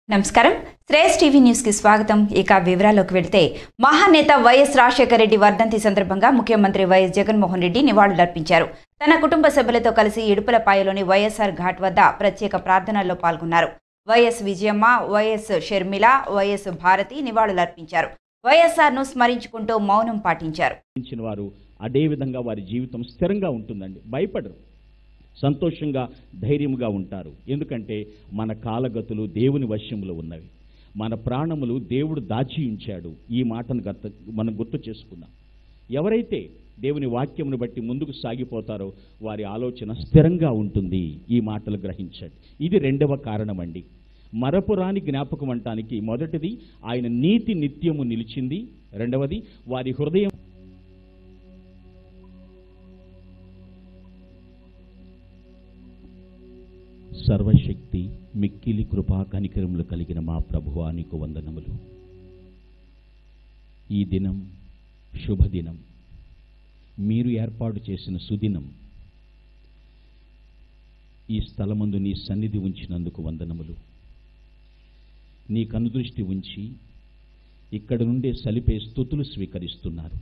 నమస్కారం Shreyas TV news కి స్వాగతం ఇక వివరాల్లోకి వెళితే మహానేత వైఎస్ రాజశేఖర రెడ్డి వర్ధంతి సందర్భంగా ముఖ్యమంత్రి వైఎస్ జగన్మోహన్ రెడ్డి నివాళులర్పించారు తన కుటుంబ సభ్యులతో కలిసి ఇడుపులపాయలోని వైఎస్ఆర్ ఘాట్ వద్ద ప్రత్యేక ప్రార్థనల్లో పాల్గొన్నారు YS Vijayamma YS Sharmila YS Bharathi నివాళులర్పించారు వైఎస్ఆర్ ను స్మరించుకుంటూ మౌనం పాటించారు ఇచ్చిన వారు అదే విధంగా వారి జీవితం స్థిరంగా ఉంటుందండి భయపడరు సంతోషంగా ధైర్యంగా ఉంటారు ఎందుకంటే మన కాలగతులు దేవుని వశ్యములో ఉన్నవి మన ప్రాణములు దేవుడు దాచి ఉంచాడు ఈ మాటను గత మనం గుర్తు చేసుకుందాం ఎవరైతే దేవుని వాక్యమును బట్టి ముందుకు సాగిపోతారో వారి ఆలోచన స్థిరంగా ఉంటుంది ఈ మాటలు గ్రహించండి ఇది రెండవ కారణం అండి మరపురాని జ్ఞాపకం అంటానికి మొదటిది ఆయన నీతి నిత్యము నిలిచింది రెండవది వారి హృదయం సర్వశక్తి మిక్కిలి కృపా కనికరములు కలిగిన మా ప్రభువా నీకు వందనములు ఈ దినం శుభదినం మీరు ఏర్పాటు చేసిన సుదినం ఈ స్థలమందు నీ సన్నిధి ఉంచినందుకు వందనములు నీ కనుదృష్టి ఉంచి ఇక్కడ నుండే సలిపే స్థుతులు స్వీకరిస్తున్నారు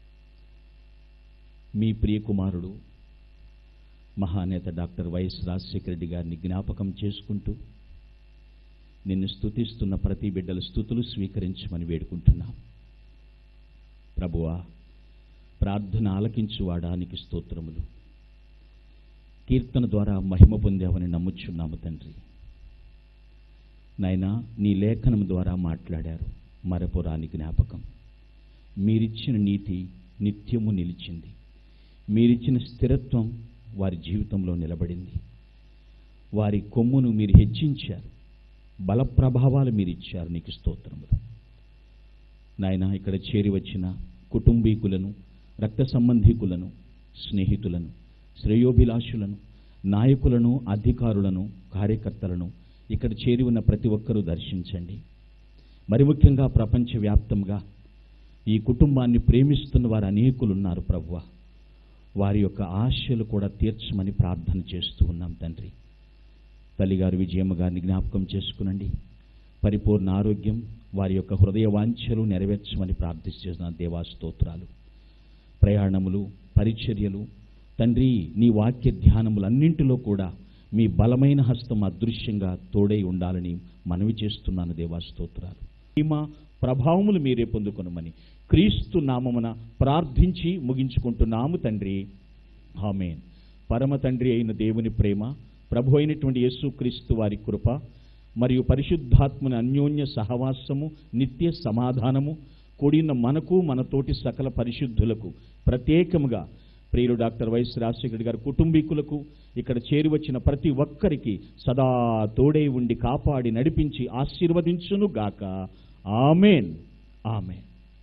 మీ ప్రియకుమారుడు మహానేత డాక్టర్ వైఎస్ రాజశేఖర రెడ్డి గారిని జ్ఞాపకం చేసుకుంటూ నిన్ను స్తుతిస్తున్న ప్రతి బిడ్డల స్థుతులు స్వీకరించమని వేడుకుంటున్నాం ప్రభువా ప్రార్థన ఆలకించువాడానికి స్తోత్రములు కీర్తన ద్వారా మహిమ పొందావని నమ్ముచున్నాము తండ్రి నాయనా నీ లేఖనం ద్వారా మాట్లాడారు మరపురాని జ్ఞాపకం మీరిచ్చిన నీతి నిత్యము నిలిచింది మీరిచ్చిన స్థిరత్వం వారి జీవితంలో నిలబడింది వారి కొమ్మును మీరు హెచ్చించారు బల ప్రభావాలు మీరు ఇచ్చారు నీకు స్తోత్రములు నాయన ఇక్కడ చేరి వచ్చిన కుటుంబీకులను రక్త సంబంధీకులను స్నేహితులను శ్రేయోభిలాషులను నాయకులను అధికారులను కార్యకర్తలను ఇక్కడ చేరి ఉన్న ప్రతి ఒక్కరూ దర్శించండి మరి ముఖ్యంగా ప్రపంచవ్యాప్తంగా ఈ కుటుంబాన్ని ప్రేమిస్తున్న వారు అనేకులు ఉన్నారు ప్రభువా వారి యొక్క ఆశలు కూడా తీర్చమని ప్రార్థన చేస్తూ ఉన్నాం తండ్రి తల్లిగారు విజయమ్మ గారిని జ్ఞాపకం చేసుకునండి పరిపూర్ణ ఆరోగ్యం వారి యొక్క హృదయ వాంఛలు నెరవేర్చమని ప్రార్థిస్తున్న దేవా స్తోత్రాలు ప్రయాణములు పరిచర్యలు తండ్రి నీ వాక్య ధ్యానములన్నింటిలో కూడా మీ బలమైన హస్తం అదృశ్యంగా తోడై ఉండాలని మనవి చేస్తున్నాను దేవా స్తోత్రాలు మహిమ ప్రభావములు మీరే పొందుకొనమని క్రీస్తు నామమున ప్రార్థించి ముగించుకుంటున్నాము తండ్రి ఆమేన్ పరమ తండ్రి అయిన దేవుని ప్రేమ ప్రభు అయినటువంటి యేసుక్రీస్తు వారి కృప మరియు పరిశుద్ధాత్మని అన్యోన్య సహవాసము నిత్య సమాధానము కూడిన మనకు మనతోటి సకల పరిశుద్ధులకు ప్రత్యేకముగా ప్రియులు డాక్టర్ వైఎస్ రాజశేఖర్ గారి కుటుంబీకులకు ఇక్కడ చేరి వచ్చిన ప్రతి ఒక్కరికి సదా తోడై ఉండి కాపాడి నడిపించి ఆశీర్వదించును గాక ఆమెన్ ఆమెన్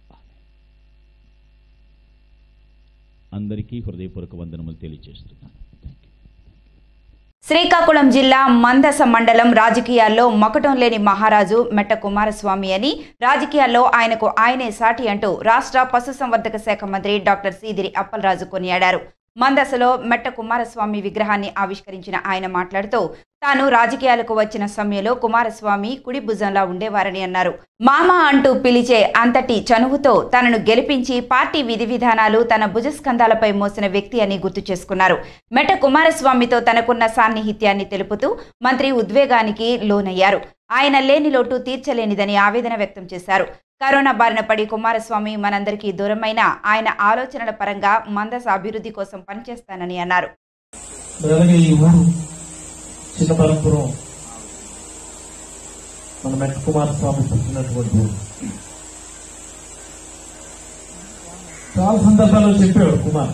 అందరికీ హృదయపూర్వక వందనములు తెలియజేస్తున్నాను థ్యాంక్ యూ శ్రీకాకుళం జిల్లా మందస మండలం రాజకీయాల్లో మకటం లేని మహారాజు మెట్ట కుమారస్వామి అని రాజకీయాల్లో ఆయనకు ఆయనే సాటి అంటూ రాష్ట్ర పశుసంవర్ధక శాఖ మంత్రి డాక్టర్ సీదిరి అప్పలరాజు కొనియాడారు మందసలో మెట్ట కుమారస్వామి విగ్రహాన్ని ఆవిష్కరించిన ఆయన మాట్లాడుతూ తాను రాజకీయాలకు వచ్చిన సమయంలో కుమారస్వామి కుడి భుజంలా ఉండేవారని అన్నారు మామ అంటూ పిలిచే అంతటి చనువుతో తనను గెలిపించి పార్టీ విధి విధానాలు తన భుజస్కంధాలపై మోసిన వ్యక్తి అని గుర్తు చేసుకున్నారు మెట్ట కుమారస్వామితో తనకున్న సాన్నిహిత్యాన్ని తెలుపుతూ మంత్రి ఉద్వేగానికి లోనయ్యారు ఆయన లేని లోటు తీర్చలేనిదని ఆవేదన వ్యక్తం చేశారు కరోనా బారిన పడి కుమారస్వామి మనందరికీ దూరమైన ఆయన ఆలోచనల పరంగా మందస అభివృద్ధి కోసం పనిచేస్తానని అన్నారు మరి అలాగే ఈ ఊరు చిన్నపరంపురం మన మెట్ట కుమారస్వామి పుట్టినటువంటి ఊరు చాలా సందర్భాల్లో చెప్పాడు కుమార్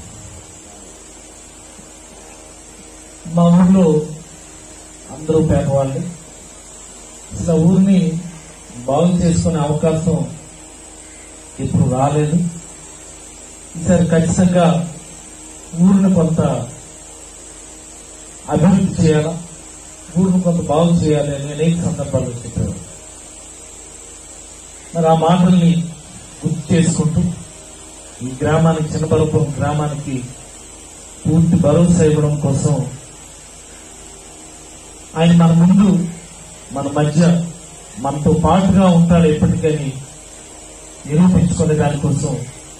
మా ఊర్లో అందరూ పేదవాళ్ళని అసలు ఆ ఊరిని బాగు చేసుకునే అవకాశం ఇప్పుడు రాలేదు ఈసారి ఖచ్చితంగా ఊరిని కొంత అభివృద్ధి చేయాలా ఊరిని కొంత బాగు చేయాలి అని అనేక సందర్భాల్లో చెప్పారు మరి ఆ మాటల్ని గుర్తు చేసుకుంటూ ఈ గ్రామానికి చిన్నబలపురం గ్రామానికి పూర్తి భరోసా ఇవ్వడం కోసం ఆయన మన ముందు మన మధ్య మనతో పాటుగా ఉంటాడు ఎప్పటికని నిరూపించుకునే దానికోసం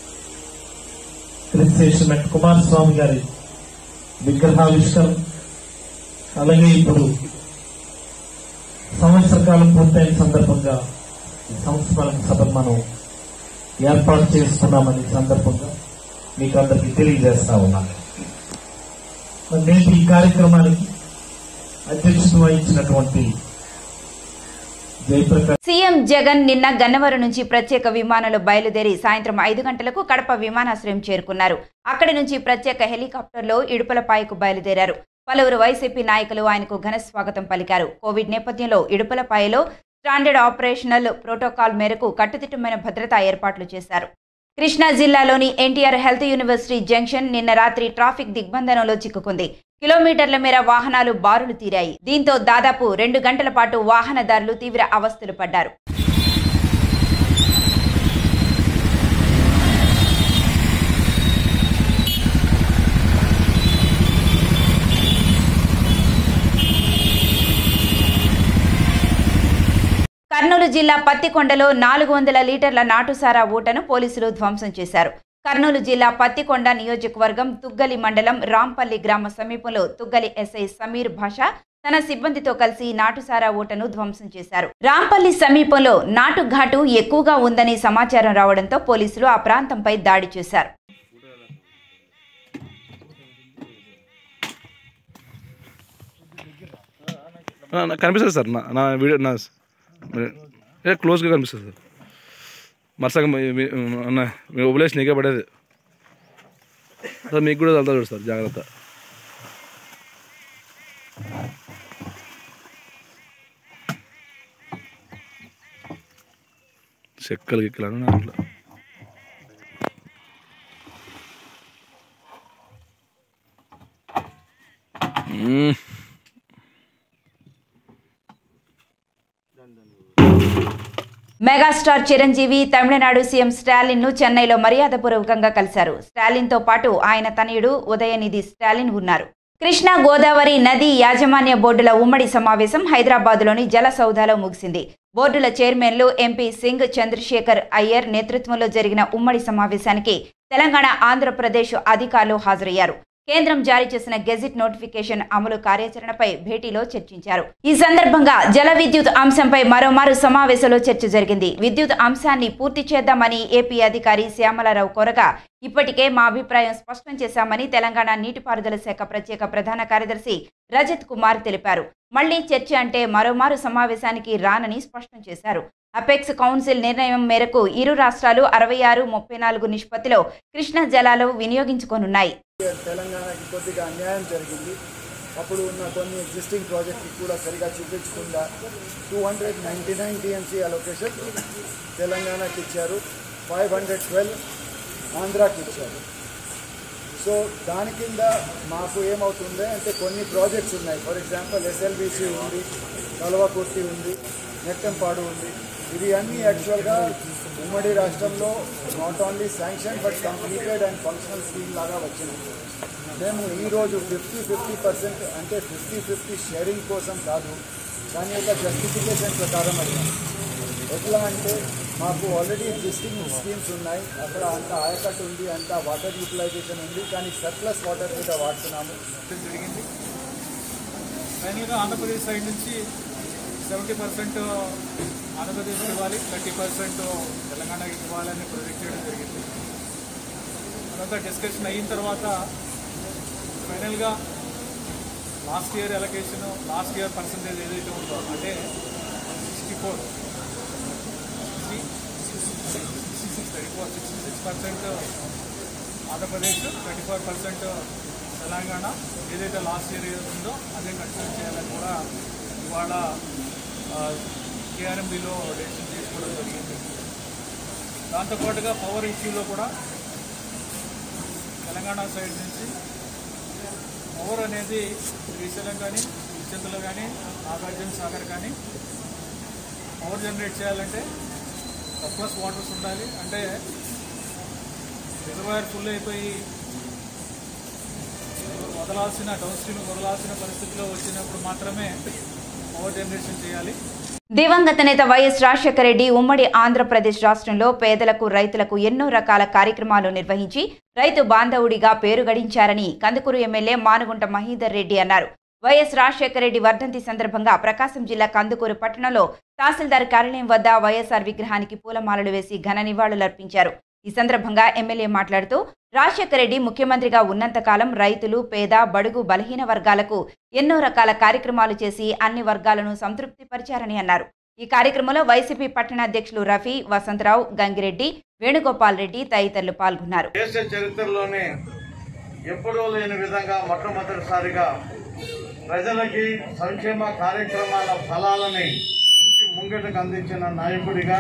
క్రిస్టేషన్ కుమారస్వామి గారి విగ్రహావిష్కరణ అలాగే ఇప్పుడు సంవత్సర కాలం పూర్తయిన సందర్భంగా ఈ సంస్మరణ సభను మనం ఏర్పాటు చేసుకున్నామని ఈ సందర్భంగా మీకు అందరికీ తెలియజేస్తా ఉన్నాను మరి నేటి ఈ కార్యక్రమానికి అధ్యక్షత వహించినటువంటి జయప్రకాష్ సీఎం జగన్ నిన్న గన్నవరం నుంచి ప్రత్యేక విమానంలో బయలుదేరి సాయంత్రం ఐదు గంటలకు కడప విమానాశ్రయం చేరుకున్నారు అక్కడి నుంచి ప్రత్యేక హెలికాప్టర్లో ఇడుపలపాయకు బయలుదేరారు పలువురు వైసీపీ నాయకులు ఆయనకు ఘన స్వాగతం పలికారు కోవిడ్ నేపథ్యంలో ఇడుపలపాయలో స్టాండర్డ్ ఆపరేషనల్ ప్రోటోకాల్ మేరకు కట్టుదిట్టమైన భద్రతా ఏర్పాట్లు చేశారు కృష్ణా జిల్లాలోని ఎన్టీఆర్ హెల్త్ యూనివర్సిటీ జంక్షన్ నిన్న రాత్రి ట్రాఫిక్ దిగ్బంధనంలో చిక్కుకుంది కిలోమీటర్ల మేర వాహనాలు బారులు తీరాయి దీంతో దాదాపు రెండు గంటల పాటు వాహనదారులు తీవ్ర అవస్థలు పడ్డారు కర్నూలు జిల్లా పత్తికొండలో నాలుగు వందల లీటర్ల నాటుసారా ఊటను పోలీసులు ధ్వంసం చేశారు కర్నూలు జిల్లా పత్తికొండ నియోజకవర్గం తుగ్గలి మండలం రాంపల్లి గ్రామ సమీపంలో తుగ్గలి ఎస్ఐ సమీర్ భాషా తన సిబ్బందితో కలిసి నాటుసారా ఊటను ధ్వంసం చేశారు రాంపల్లి సమీపంలో నాటు ఘాటు ఎక్కువగా ఉందని సమాచారం రావడంతో పోలీసులు ఆ ప్రాంతంపై దాడి చేశారు నా- నాకు కనిపిస్తుంది సార్ నా నా వీడియో నా ఏ క్లోజ్గా కనిపిస్తుంది సార్ మరసగా మీ- మీ- అన్న మీ వదిలేసి నీకే పడేది సార్ మీకు కూడా వెళ్తా చూడు సార్ జాగ్రత్త చెక్కలు గిక్కలు దాంట్లో మ్మ్. మెగాస్టార్ చిరంజీవి తమిళనాడు సీఎం స్టాలిన్ ను చెన్నైలో మర్యాదపూర్వకంగా కలిశారు స్టాలిన్ తో పాటు ఆయన తనయుడు ఉదయనిధి స్టాలిన్ ఉన్నారు కృష్ణా గోదావరి నది యాజమాన్య బోర్డుల ఉమ్మడి సమావేశం హైదరాబాద్లోని జల సౌధాలో ముగిసింది బోర్డుల చైర్మన్లు ఎంపీ సింగ్ చంద్రశేఖర్ అయ్యర్ నేతృత్వంలో జరిగిన ఉమ్మడి సమావేశానికి తెలంగాణ ఆంధ్రప్రదేశ్ అధికారులు హాజరయ్యారు కేంద్రం జారీ చేసిన గెజిట్ నోటిఫికేషన్ అమలు కార్యాచరణపై భేటీలో చర్చించారు ఈ సందర్భంగా జల విద్యుత్ అంశంపై మరోమారు సమావేశంలో చర్చ జరిగింది విద్యుత్ అంశాన్ని పూర్తి చేద్దామని ఏపీ అధికారి శ్యామలారావు కోరగా ఇప్పటికే మా అభిప్రాయం స్పష్టం చేశామని తెలంగాణ నీటిపారుదల శాఖ ప్రత్యేక ప్రధాన కార్యదర్శి రజత్ కుమార్ తెలిపారు మళ్లీ చర్చ అంటే మరోమారు సమావేశానికి రానని స్పష్టం చేశారు అపెక్స్ కౌన్సిల్ నిర్ణయం మేరకు ఇరు రాష్ట్రాలు అరవై ఆరు ముప్పై నాలుగు నిష్పత్తిలో కృష్ణా జలాలు వినియోగించుకోనున్నాయి తెలంగాణకి కొద్దిగా అన్యాయం జరిగింది అప్పుడు ఉన్న కొన్ని ఎగ్జిస్టింగ్ ప్రాజెక్ట్కి కూడా సరిగా చూపించకుండా two hundred ninety nine TMC allocation తెలంగాణకి ఇచ్చారు ఫైవ్ హండ్రెడ్ ట్వెల్వ్ ఆంధ్రాకి ఇచ్చారు సో దాని కింద మాకు ఏమవుతుంది అంటే కొన్ని ప్రాజెక్ట్స్ ఉన్నాయి ఫర్ ఎగ్జాంపుల్ ఎస్ఎల్బిసి ఉంది కలవకుర్తి ఉంది నెట్టంపాడు ఉంది ఇవి అన్నీ యాక్చువల్గా ఉమ్మడి రాష్ట్రంలో not only sanction but completed and functional scheme లాగా వచ్చినాయి మేము ఈరోజు ఫిఫ్టీ ఫిఫ్టీ పర్సెంట్ అంటే ఫిఫ్టీ ఫిఫ్టీ షేరింగ్ కోసం కాదు దాని యొక్క జస్టిఫికేషన్ ప్రకారం అడిగాం ఎట్లా అంటే మాకు ఆల్రెడీ ఎగ్జిస్టింగ్ స్కీమ్స్ ఉన్నాయి అక్కడ అంత ఆయకట్టు ఉంది అంత వాటర్ యూటిలైజేషన్ ఉంది కానీ సర్ప్లస్ వాటర్ మీద వాడుతున్నాము జరిగింది ఫైనల్గా ఆంధ్రప్రదేశ్ సైడ్ నుంచి సెవెంటీ పర్సెంట్ ఆంధ్రప్రదేశ్కి ఇవ్వాలి థర్టీ పర్సెంట్ తెలంగాణకి ఇవ్వాలని ప్రొజెక్ట్ చేయడం జరిగింది తర్వాత డిస్కషన్ అయిన తర్వాత ఫైనల్గా last year allocation last year percentage ఏదైతే ఉందో అంటే sixty four thirty four sixty six percent Andhra Pradesh twenty four percent Telangana ఏదైతే లాస్ట్ ఇయర్ ఉందో అదే కంటిన్యూ చేయాలని కూడా ఇవాళ కేఆర్ఎంబిలో డెసిషన్ తీసుకోవడం జరిగింది దాంతోపాటుగా పవర్ ఇష్యూలో కూడా తెలంగాణ సైడ్ నుంచి పవర్ అనేది శ్రీశైలం కానీ ఇచ్చంతలో కానీ నాగార్జున సాగర్ కానీ పవర్ జనరేట్ చేయాలంటే సర్ప్లస్ వాటర్స్ ఉండాలి అంటే రిజర్వాయర్ ఫుల్ అయిపోయి వదలాల్సిన డౌన్ స్ట్రీమ్ వదలాల్సిన పరిస్థితిలో వచ్చినప్పుడు మాత్రమే పవర్ జనరేషన్ చేయాలి దివంగత నేత వైఎస్ రాజశేఖర రెడ్డి ఉమ్మడి ఆంధ్రప్రదేశ్ రాష్ట్రంలో పేదలకు రైతులకు ఎన్నో రకాల కార్యక్రమాలు నిర్వహించి రైతు బాంధవుడిగా పేరు గడించారని కందుకూరు ఎమ్మెల్యే మానుగుంట మహీధర్ రెడ్డి అన్నారు వైఎస్ రాజశేఖర రెడ్డి వర్ధంతి సందర్భంగా ప్రకాశం జిల్లా కందుకూరు పట్టణంలో తహసీల్దార్ కార్యాలయం వద్ద వైఎస్ఆర్ విగ్రహానికి పూలమాలలు వేసి ఘన నివాళులర్పించారు ఈ సందర్భంగా ఎమ్మెల్యే మాట్లాడుతూ రాజశేఖర రెడ్డి ముఖ్యమంత్రిగా ఉన్నంతకాలం రైతులు పేద బడుగు బలహీన వర్గాలకు ఎన్నో రకాల కార్యక్రమాలు చేసి అన్ని వర్గాలను సంతృప్తిపరిచారని అన్నారు ఈ కార్యక్రమంలో వైసీపీ పట్టణ అధ్యక్షులు రఫీ వసంతరావు గంగిరెడ్డి వేణుగోపాల్ రెడ్డి తదితరులు పాల్గొన్నారు దేశ చరిత్రలోనే ఎప్పుడూ లేని విధంగా మొట్టమొదటిసారిగా ప్రజలకి సంక్షేమ కార్యక్రమాల ఫలాలని ఇంటి ముంగటకు అందించిన నాయకుడిగా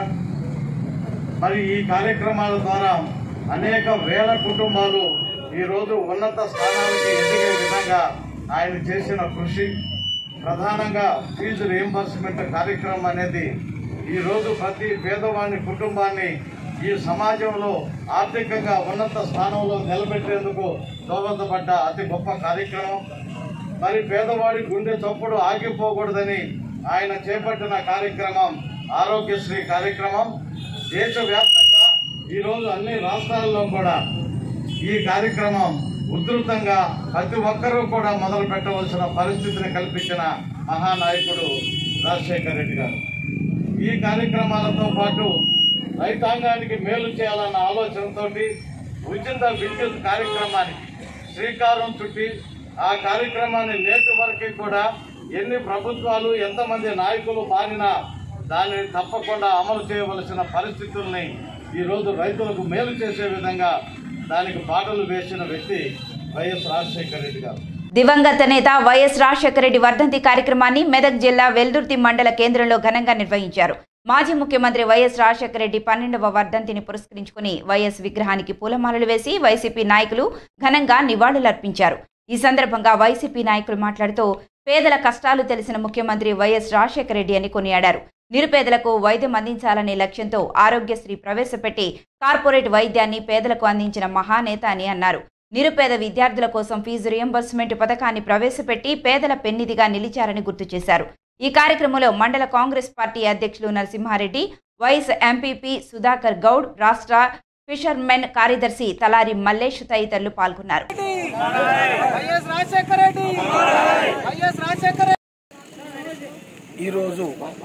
మరి ఈ కార్యక్రమాల ద్వారా అనేక వేల కుటుంబాలు ఈరోజు ఉన్నత స్థానానికి ఎదిగే విధంగా ఆయన చేసిన కృషి ప్రధానంగా ఫీజు రియంబర్స్మెంట్ కార్యక్రమం అనేది ఈరోజు ప్రతి పేదవాని కుటుంబాన్ని ఈ సమాజంలో ఆర్థికంగా ఉన్నత స్థానంలో నిలబెట్టేందుకు దోహదపడ్డ అతి గొప్ప కార్యక్రమం మరి పేదవాడి గుండె చప్పుడు ఆగిపోకూడదని ఆయన చేపట్టిన కార్యక్రమం ఆరోగ్యశ్రీ కార్యక్రమం దేశవ్యాప్తంగా ఈరోజు అన్ని రాష్ట్రాల్లో కూడా ఈ కార్యక్రమం ఉధృతంగా ప్రతి ఒక్కరూ కూడా మొదలు పెట్టవలసిన పరిస్థితిని కల్పించిన మహానాయకుడు రాజశేఖర రెడ్డి గారు ఈ కార్యక్రమాలతో పాటు రైతాంగానికి మేలు చేయాలన్న ఆలోచనతోటి ఉచిత విద్యుత్ కార్యక్రమానికి శ్రీకారం చుట్టి ఆ కార్యక్రమాన్ని నేటి వరకు కూడా ఎన్ని ప్రభుత్వాలు ఎంతమంది నాయకులు మారినా దానిని తప్పకుండా అమలు చేయవలసిన పరిస్థితుల్ని ఈరోజు రైతులకు మేలు చేసే విధంగా దానికి బాటలు వేసిన వ్యక్తి వైఎస్ రాజశేఖర రెడ్డి గారు దివంగత నేత వైఎస్ రాజశేఖర రెడ్డి వర్ధంతి కార్యక్రమాన్ని మెదక్ జిల్లా వెల్దుర్తి మండల కేంద్రంలో ఘనంగా నిర్వహించారు మాజీ ముఖ్యమంత్రి వైఎస్ రాజశేఖర రెడ్డి పన్నెండవ వర్ధంతిని పురస్కరించుకుని వైఎస్ విగ్రహానికి పూలమాలలు వేసి వైసీపీ నాయకులు ఘనంగా నివాళులర్పించారు ఈ సందర్భంగా వైసీపీ నాయకులు మాట్లాడుతూ పేదల కష్టాలు తెలిసిన ముఖ్యమంత్రి వైఎస్ రాజశేఖర రెడ్డి అని కొనియాడారు నిరుపేదలకు వైద్యం అందించాలనే లక్ష్యంతో ఆరోగ్యశ్రీ ప్రవేశపెట్టి కార్పొరేట్ వైద్యాన్ని పేదలకు అందించిన మహానేత అని అన్నారు నిరుపేద విద్యార్థుల కోసం ఫీజు రియంబర్స్మెంట్ పథకాన్ని ప్రవేశపెట్టి పేదల పెన్నిధిగా నిలిచారని గుర్తు చేశారు ఈ కార్యక్రమంలో మండల కాంగ్రెస్ పార్టీ అధ్యక్షులు నరసింహారెడ్డి వైస్ ఎంపీపీ సుధాకర్ గౌడ్ రాష్ట్ర ఫిషర్మెన్ కార్యదర్శి తలారి మల్లేష్ తదితరులు పాల్గొన్నారు ఈరోజు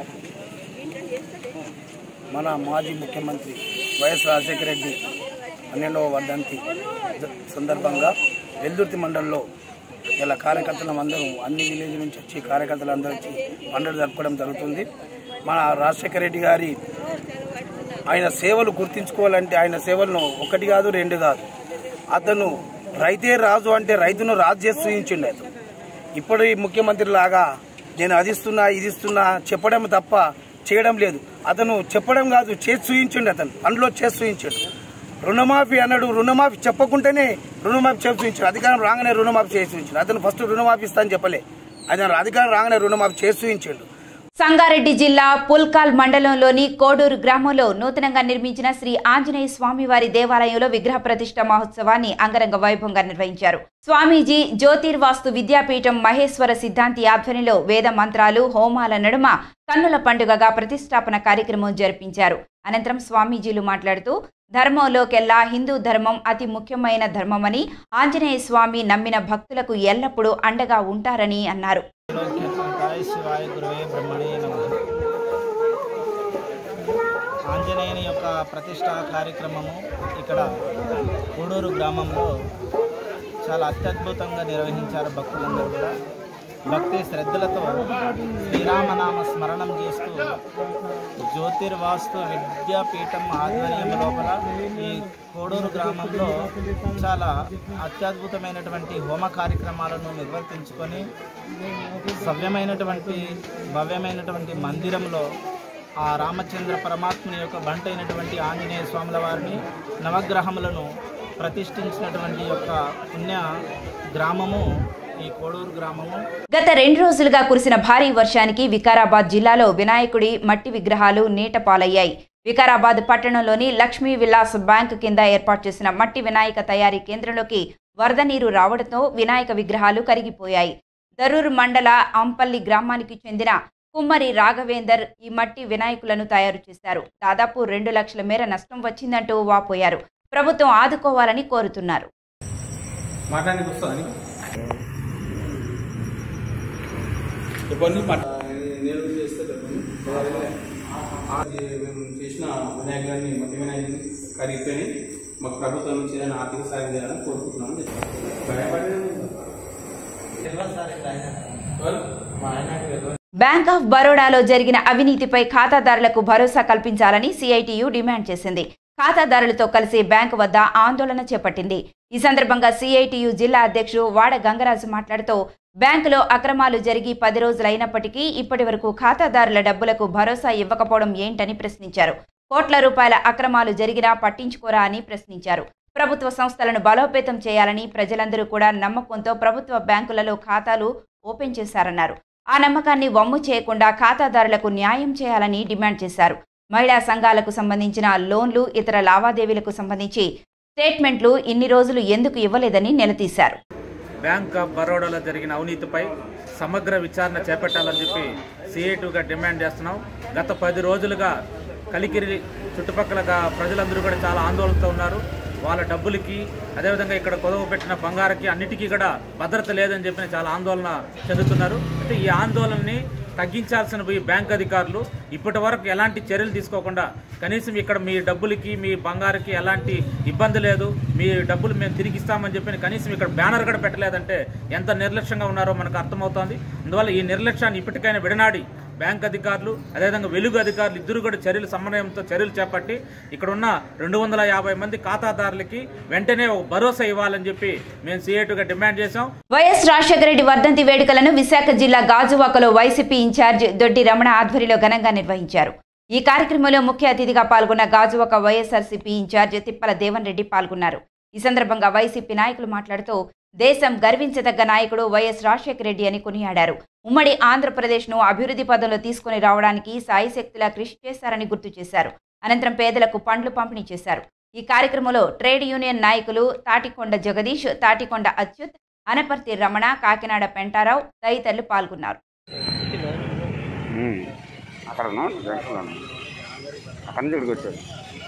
మన మాజీ ముఖ్యమంత్రి వైఎస్ రాజశేఖర రెడ్డి పన్నెండవ వర్ధంతి జ- సందర్భంగా వెల్దుర్తి మండలంలో ఇలా కార్యకర్తలు అందరూ అన్ని విలేజ్ నుంచి వచ్చి కార్యకర్తలు అందరూ వచ్చి పండుగ జరుపుకోవడం జరుగుతుంది మన రాజశేఖర రెడ్డి గారి ఆయన సేవలు గుర్తించుకోవాలంటే ఆయన సేవలను ఒకటి కాదు రెండు కాదు అతను రైతే రాజు అంటే రైతును రాజు చేసి చూయించిండు అతను ఇప్పుడు ఈ ముఖ్యమంత్రి లాగా నేను అది ఇస్తున్నా ఇది ఇస్తున్నా చెప్పడం తప్ప చేయడం లేదు అతను చెప్పడం కాదు చేసి చూయించండి అతను పనిలో చేసి చూయించాడు రుణమాఫీ అన్నాడు రుణమాఫీ చెప్పకుంటేనే రుణమాఫీ చేసి చూయించాడు అధికారం రాగానే రుణమాఫీ చేసి చూయించాడు అతను ఫస్ట్ రుణమాఫీ ఇస్తా అని చెప్పలే అతను అధికారం రాగానే రుణమాఫీ చేసి చూయించాడు సంగారెడ్డి జిల్లా పుల్కాల్ మండలంలోని కోడూరు గ్రామంలో నూతనంగా నిర్మించిన శ్రీ ఆంజనేయ స్వామివారి దేవాలయంలో విగ్రహ ప్రతిష్ట మహోత్సవాన్ని అంగరంగ వైభవంగా నిర్వహించారు స్వామీజీ జ్యోతిర్వాస్తు విద్యాపీఠం మహేశ్వర సిద్ధాంతి ఆధ్వర్యంలో వేద మంత్రాలు హోమాల నడుమ కన్నుల పండుగగా ప్రతిష్టాపన కార్యక్రమం జరిపించారు అనంతరం స్వామీజీలు మాట్లాడుతూ ధర్మంలోకెల్లా హిందూ ధర్మం అతి ముఖ్యమైన ధర్మమని ఆంజనేయ స్వామి నమ్మిన భక్తులకు ఎల్లప్పుడూ అండగా ఉంటారని అన్నారు లోక్యకాయ శివాయ గురువే బ్రహ్మణే నమః ఆంజనేయుని యొక్క ప్రతిష్టా కార్యక్రమము ఇక్కడ కూడూరు గ్రామంలో చాలా అత్యద్భుతంగా నిర్వహించారు భక్తులందరూ కూడా భక్తి శ్రద్ధలతో శ్రీరామనామ స్మరణం చేస్తూ జ్యోతిర్వాస్తు విద్యాపీఠం ఆధ్వర్యం లోపల ఈ కోడూరు గ్రామంలో చాలా అత్యద్భుతమైనటువంటి హోమ కార్యక్రమాలను నిర్వర్తించుకొని సవ్యమైనటువంటి భవ్యమైనటువంటి మందిరంలో ఆ రామచంద్ర పరమాత్ముని యొక్క బంట అయినటువంటి ఆంజనేయ స్వాముల వారిని నవగ్రహములను ప్రతిష్ఠించినటువంటి యొక్క పుణ్య గ్రామము ఈ కోడూరు గ్రామము గత రెండు రోజులుగా కురిసిన భారీ వర్షానికి వికారాబాద్ జిల్లాలో వినాయకుడి మట్టి విగ్రహాలు నీట పాలయ్యాయి వికారాబాద్ పట్టణంలోని లక్ష్మీ విలాస్ బ్యాంక్ కింద ఏర్పాటు చేసిన మట్టి వినాయక తయారీ కేంద్రంలోకి వరద నీరు రావడంతో వినాయక విగ్రహాలు కరిగిపోయాయి దరూర్ మండల అంపల్లి గ్రామానికి చెందిన కుమ్మరి రాఘవేందర్ ఈ మట్టి వినాయకులను తయారు చేశారు దాదాపు రెండు లక్షల మేర నష్టం వచ్చిందంటూ వాపోయారు ప్రభుత్వం ఆదుకోవాలని కోరుతున్నారు మాట్లాడానికి వస్తుందని చెప్పండి నేను చేస్తే చెప్పండి అది మేము చేసిన వినాయకుడిని మట్టి వినాయకుడిని కరిగిపోయి మాకు ప్రభుత్వం నుంచి ఏదైనా ఆర్థిక సాయం చేయాలని కోరుకుంటున్నాను బ్యాంక్ ఆఫ్ బరోడాలో జరిగిన అవినీతిపై ఖాతాదారులకు భరోసా కల్పించాలని సిఐటియు డిమాండ్ చేసింది ఖాతాదారులతో కలిసి బ్యాంకు వద్ద ఆందోళన చేపట్టింది ఈ సందర్భంగా సిఐటియు జిల్లా అధ్యక్షుడు వాడ గంగరాజు మాట్లాడుతూ బ్యాంకులో అక్రమాలు జరిగి పది రోజులైనప్పటికీ ఇప్పటి వరకు ఖాతాదారుల డబ్బులకు భరోసా ఇవ్వకపోవడం ఏంటని ప్రశ్నించారు కోట్ల రూపాయల అక్రమాలు జరిగినా పట్టించుకోరా అని ప్రశ్నించారు ప్రభుత్వ సంస్థలను బలోపేతం చేయాలని ప్రజలందరూ కూడా నమ్మకంతో ప్రభుత్వ బ్యాంకులలో ఖాతాలు ఓపెన్ చేశారన్నారు ఆ నమ్మకాన్ని వమ్ము చేయకుండా ఖాతాదారులకు న్యాయం చేయాలని డిమాండ్ చేశారు మహిళా సంఘాలకు సంబంధించిన లోన్లు ఇతర లావాదేవీలకు సంబంధించి స్టేట్మెంట్లు ఇన్ని రోజులు ఎందుకు ఇవ్వలేదని నిలదీశారు బ్యాంక్ ఆఫ్ బరోడాలో జరిగిన అవినీతిపై సమగ్ర విచారణ చేపట్టాలని చెప్పి సిఐటిగా డిమాండ్ చేస్తున్నాం గత పది రోజులుగా కలికిరి చుట్టుపక్కల గా- ప్రజలందరూ కూడా చాలా ఆందోళనతో ఉన్నారు వాళ్ళ డబ్బులకి అదేవిధంగా ఇక్కడ కొదవ పెట్టిన బంగారకి అన్నిటికీ కూడా భద్రత లేదని చెప్పి చాలా ఆందోళన చెందుతున్నారు అంటే ఈ ఆందోళనని తగ్గించాల్సిన ఈ బ్యాంక్ అధికారులు ఇప్పటి వరకు ఎలాంటి చర్యలు తీసుకోకుండా కనీసం ఇక్కడ మీ డబ్బులకి మీ బంగారుకి ఎలాంటి ఇబ్బంది లేదు మీ డబ్బులు మేము తిరిగి ఇస్తామని చెప్పి కనీసం ఇక్కడ బ్యానర్ కూడా పెట్టలేదంటే ఎంత నిర్లక్ష్యంగా ఉన్నారో మనకు అర్థమవుతోంది అందువల్ల ఈ నిర్లక్ష్యాన్ని ఇప్పటికైనా విడనాడి బ్యాంక్ అధికారులు అదేవిధంగా వెలుగు అధికారులు ఇద్దరు కూడా చర్యలు సమన్వయంతో చర్యలు చేపట్టి ఇక్కడ ఉన్న రెండు వందల యాభై మంది ఖాతాదారులకి వెంటనే ఒక భరోసా ఇవ్వాలని చెప్పి మేము సిఐటుగా డిమాండ్ చేశాం వైఎస్ రాజశేఖర రెడ్డి వర్ధంతి వేడుకలను విశాఖ జిల్లా గాజువాకలో వైసీపీ ఇన్ఛార్జ్ దొడ్డి రమణ ఆధ్వర్యంలో ఘనంగా నిర్వహించారు ఈ కార్యక్రమంలో ముఖ్య అతిథిగా పాల్గొన్న గాజువాక వైఎస్ఆర్సీపీ ఇన్ఛార్జ్ తిప్పల దేవన్ రెడ్డి పాల్గొన్నారు ఈ సందర్భంగా వైసీపీ నాయకులు మాట్లాడుతూ దేశం గర్వించదగ్గ నాయకుడు వైఎస్ రాజశేఖర రెడ్డి అని కొనియాడారు ఉమ్మడి ఆంధ్రప్రదేశ్ను అభివృద్ధి పదంలో తీసుకుని రావడానికి సాయశక్తిలా కృషి చేశారని గుర్తు చేశారు అనంతరం పేదలకు పండ్లు పంపిణీ చేశారు ఈ కార్యక్రమంలో ట్రేడ్ యూనియన్ నాయకులు తాటికొండ జగదీష్ తాటికొండ అచ్యుత్ అనపర్తి రమణ కాకినాడ పెంటారావు తదితరులు పాల్గొన్నారు అక్కడ జంక్షన్లో అక్కడి నుంచి ఇక్కడికి వచ్చారు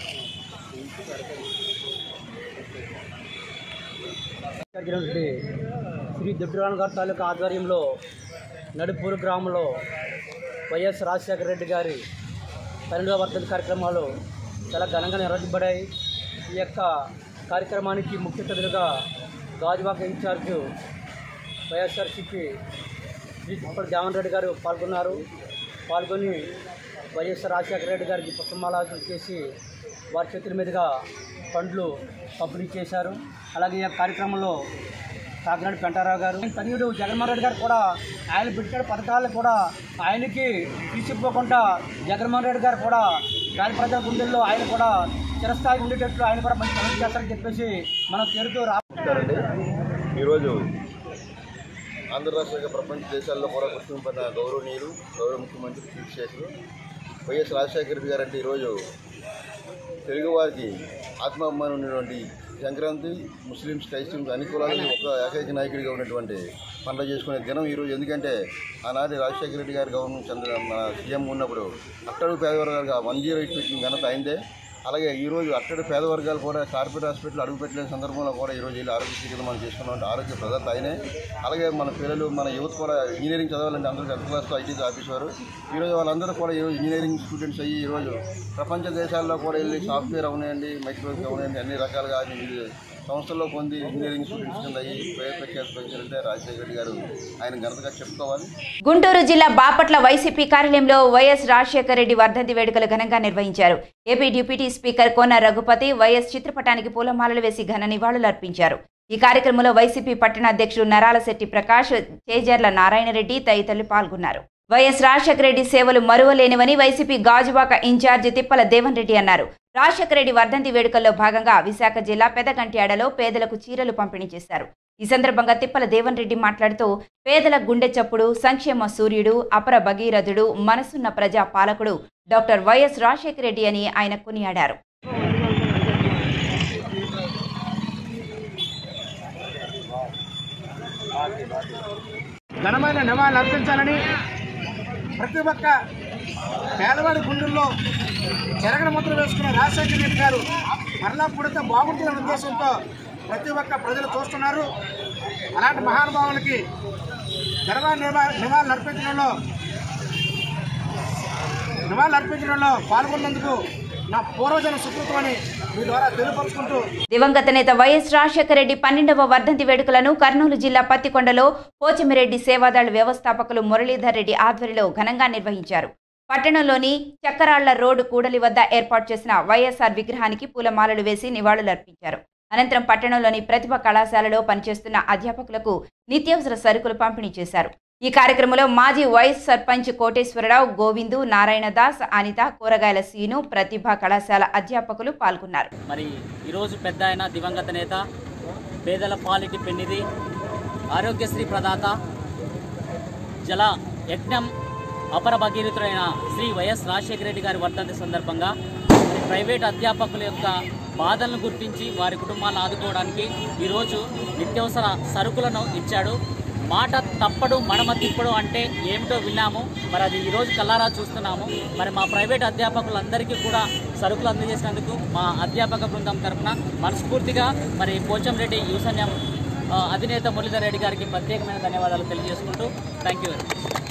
జరిగినటువంటి శ్రీ దుడ్డురాన్ గారి తాలూకా ఆధ్వర్యంలో నడుపూరు గ్రామంలో వైఎస్ రాజశేఖర రెడ్డి గారి పన్నెండవ వర్ధంతి కార్యక్రమాలు చాలా ఘనంగా నిర్వహించబడాయి ఈ యొక్క కార్యక్రమానికి ముఖ్య అతిథులుగా గాజువాక ఇన్ఛార్జ్ వైఎస్ఆర్సీపీ శ్రీ తిప్పటి దేవన్ రెడ్డి గారు పాల్గొన్నారు పాల్గొని వైఎస్ రాజశేఖర రెడ్డి గారికి పుష్పమాలార్పణ చేసి వారి చేతుల మీదుగా పండ్లు పంపిణీ చేశారు అలాగే ఈ కార్యక్రమంలో కాకినాడ పెంటారావు గారు తనయుడు జగన్మోహన్ రెడ్డి గారు కూడా ఆయన పెట్టిన పథకాలు కూడా ఆయనకి తీసిపోకుండా జగన్మోహన్ రెడ్డి గారు కూడా పేద ప్రజల గుండెల్లో ఆయన కూడా చిరస్థాయి ఉండేటట్లు ఆయన కూడా మంచి పనులు చేస్తారని చెప్పేసి మనం తేరుతూ రా నమస్కారండి ఈరోజు ఆంధ్ర రాష్ట్ర ప్రపంచ దేశాల్లో కూడా గుర్తింపన్న గౌరవనీయులు గౌరవ ముఖ్యమంత్రి చీఫ్ చేశారు వైఎస్ రాజశేఖర రెడ్డి గారు అంటే ఈరోజు తెలుగువారికి ఆత్మాభిమానం ఉన్నటువంటి సంక్రాంతి ముస్లిమ్స్ క్రైస్తవులు అన్ని కులాలని ఒక ఏకైక నాయకుడిగా ఉన్నటువంటి పండుగ చేసుకునే దినం ఈరోజు ఎందుకంటే ఆనాటి రాజశేఖర రెడ్డి గారి గవర్నమెంట్ చంద్ర మన సీఎం ఉన్నప్పుడు అట్టడుగు పేదవర్గాలుగా వన్ జీరో ఎయిట్ పెట్టిన ఘనత అయిందే అలాగే ఈరోజు అట్టడి పేద వర్గాలు కూడా కార్పొరేట్ హాస్పిటల్ అడుగుపెట్టలేని సందర్భంలో కూడా ఈరోజు వెళ్ళి ఆరోగ్య చికిత్స మనం చేసుకున్నాం ఆరోగ్య ప్రదాత ఆయనే అలాగే మన పిల్లలు మన యువత కూడా ఇంజనీరింగ్ చదవాలంటే అందరూ టెన్త్ క్లాస్లో ఐటీ ఆఫీసర్ ఈరోజు వాళ్ళందరూ కూడా ఈరోజు ఇంజనీరింగ్ స్టూడెంట్స్ అయ్యి ఈరోజు ప్రపంచ దేశాల్లో కూడా వెళ్ళి సాఫ్ట్వేర్ అవనండి మైక్రోవేవ్ అవనండి అన్ని రకాలుగా ఈ సంస్థల్లో పొంది ఇంజనీరింగ్ స్టూడెంట్స్ కింద అయ్యి పేరు ప్రఖ్యాతి పెంచారంటే రాజశేఖర రెడ్డి గారు ఆయన ఘనతగా చెప్పుకోవాలి గుంటూరు జిల్లా బాపట్ల వైసీపీ కార్యాలయంలో వైఎస్ రాజశేఖర రెడ్డి వర్ధంతి వేడుకలు ఘనంగా నిర్వహించారు AP deputy speaker Kona Raghupathi YS చిత్రపటానికి పూలమాలలు వేసి ఘన నివాళులర్పించారు ఈ కార్యక్రమంలో వైసీపీ పట్టణ అధ్యక్షుడు నరాలశెట్టి ప్రకాష్ చేజర్ల నారాయణరెడ్డి తదితరులు పాల్గొన్నారు వైఎస్ రాజశేఖర రెడ్డి సేవలు మరువలేనివని వైసీపీ గాజువాక ఇన్ఛార్జి తిప్పల దేవన్ రెడ్డి అన్నారు రాజశేఖర రెడ్డి వర్ధంతి వేడుకల్లో భాగంగా విశాఖ జిల్లా పెదగంట్యాడలో పేదలకు చీరలు పంపిణీ చేశారు ఈ సందర్భంగా తిప్పల దేవన్ రెడ్డి మాట్లాడుతూ పేదల గుండె చప్పుడు సంక్షేమ సూర్యుడు అపర భగీరథుడు మనసున్న ప్రజా పాలకుడు డాక్టర్ వైఎస్ రాజశేఖర రెడ్డి అని ఆయన కొనియాడారు ఘనమైన నివాళులు అర్పించాలని ప్రతి ఒక్క పేదవాడి గుండెల్లో చెరగని ముద్ర వేసుకున్న రాజశేఖర రెడ్డి గారు మరలా పుడితే బాగుంటుందనే ఉద్దేశంతో ప్రతి ఒక్క ప్రజలు చూస్తున్నారు అలాంటి మహానుభావులకి ఘనమైన నివా- నివాళులు అర్పించడంలో నివాళులు అర్పించడంలో పాల్గొన్నందుకు నా పూర్వజన సుకృతమని మీ ద్వారా తెలియపరుచుకుంటూ దివంగత నేత వైఎస్ రాజశేఖర రెడ్డి పన్నెండవ వర్ధంతి వేడుకలను కర్నూలు జిల్లా పత్తికొండలో పోచమిరెడ్డి సేవాదళ వ్యవస్థాపకులు మురళీధర్ రెడ్డి ఆధ్వర్యంలో ఘనంగా నిర్వహించారు పట్టణంలోని చక్కరాళ్ల రోడ్డు కూడలి వద్ద ఏర్పాటు చేసిన వైఎస్ఆర్ విగ్రహానికి పూలమాలలు వేసి నివాళులర్పించారు అనంతరం పట్టణంలోని ప్రతిభ కళాశాలలో పనిచేస్తున్న అధ్యాపకులకు నిత్యావసర సరుకులు పంపిణీ చేశారు ఈ కార్యక్రమంలో మాజీ వైస్ సర్పంచ్ కోటేశ్వరరావు గోవిందు నారాయణదాస్ అనిత కూరగాయల సీను ప్రతిభ కళాశాల అధ్యాపకులు పాల్గొన్నారు మరి ఈరోజు పెద్ద ఆయన దివంగత నేత పేదల పాలిటి పెన్నిది ఆరోగ్యశ్రీ ప్రదాత జల యజ్ఞం అపర భగీరథుడైన శ్రీ వైఎస్ రాజశేఖర రెడ్డి గారి వర్ధంతి సందర్భంగా మరి ప్రైవేట్ అధ్యాపకుల యొక్క బాధలను గుర్తించి వారి కుటుంబాలను ఆదుకోవడానికి ఈరోజు నిత్యావసర సరుకులను ఇచ్చాడు మాట తప్పడు మడమ తిప్పడు అంటే ఏమిటో విన్నాము మరి అది ఈరోజు కల్లారా చూస్తున్నాము మరి మా ప్రైవేట్ అధ్యాపకులందరికీ కూడా సరుకులు అందజేసినందుకు మా అధ్యాపక బృందం తరఫున మనస్ఫూర్తిగా మరి పోచంరెడ్డి యువసన్యం ఆ, అధినేత మురళీధర్ రెడ్డి గారికి ప్రత్యేకమైన ధన్యవాదాలు తెలియజేసుకుంటూ థ్యాంక్ యూ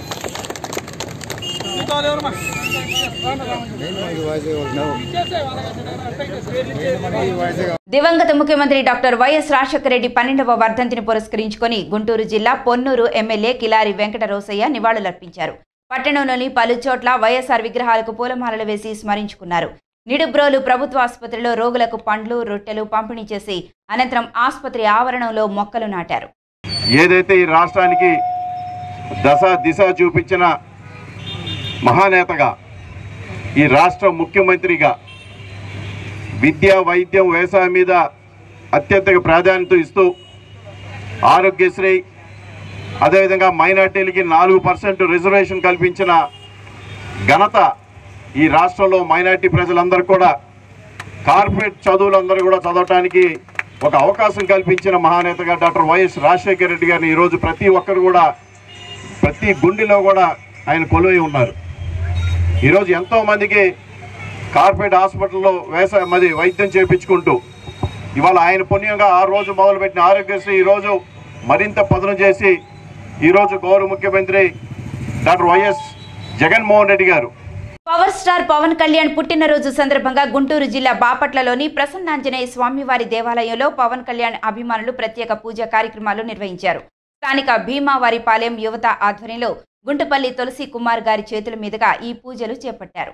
దివంగత ముఖ్యమంత్రి డాక్టర్ వైఎస్ రాజశేఖర రెడ్డి పన్నెండవ వర్ధంతిని పురస్కరించుకొని గుంటూరు జిల్లా పొన్నూరు ఎమ్మెల్యే కిలారి వెంకట రోసయ్య నివాళులర్పించారు పట్టణంలోని పలు చోట్ల వైఎస్ఆర్ విగ్రహాలకు పూలమాలలు వేసి స్మరించుకున్నారు నిడుబ్రోలు ప్రభుత్వ ఆసుపత్రిలో రోగులకు పండ్లు రొట్టెలు పంపిణీ చేసి అనంతరం ఆసుపత్రి ఆవరణంలో మొక్కలు నాటారు ఏదైతే ఈ రాష్ట్రానికి దశ దిశ చూపించిన మహానేతగా ఈ రాష్ట్ర ముఖ్యమంత్రిగా విద్య వైద్యం వ్యవసాయం మీద అత్యంత ప్రాధాన్యత ఇస్తూ ఆరోగ్యశ్రీ అదేవిధంగా మైనార్టీలకి నాలుగు పర్సెంట్ రిజర్వేషన్ కల్పించిన ఘనత ఈ రాష్ట్రంలో మైనార్టీ ప్రజలందరూ కూడా కార్పొరేట్ చదువులందరూ కూడా చదవటానికి ఒక అవకాశం కల్పించిన మహానేతగా డాక్టర్ వైఎస్ రాజశేఖర రెడ్డి గారిని ఈరోజు ప్రతి ఒక్కరు కూడా ప్రతి గుండెలో కూడా ఆయన కొలువై ఉన్నారు ఈరోజు ఎంతోమందికి కార్పొరేట్ హాస్పిటల్లో వ్యవసాయ మరి వైద్యం చేయించుకుంటూ ఇవాళ ఆయన పుణ్యంగా ఆ రోజు మొదలుపెట్టిన ఆరోగ్యశ్రీ ఈరోజు మరింత పదును చేసి ఈరోజు గౌరవ ముఖ్యమంత్రి డాక్టర్ వైఎస్ జగన్మోహన్ రెడ్డి గారు పవర్ స్టార్ పవన్ కళ్యాణ్ పుట్టినరోజు సందర్భంగా గుంటూరు జిల్లా బాపట్లలోని ప్రసన్నాంజనేయ స్వామివారి దేవాలయంలో పవన్ కళ్యాణ్ అభిమానులు ప్రత్యేక పూజా కార్యక్రమాలు నిర్వహించారు స్థానిక భీమావారిపాలెం యువత ఆధ్వర్యంలో గుంటుపల్లి తులసి కుమార్ గారి చేతుల మీదుగా ఈ పూజలు చేపట్టారు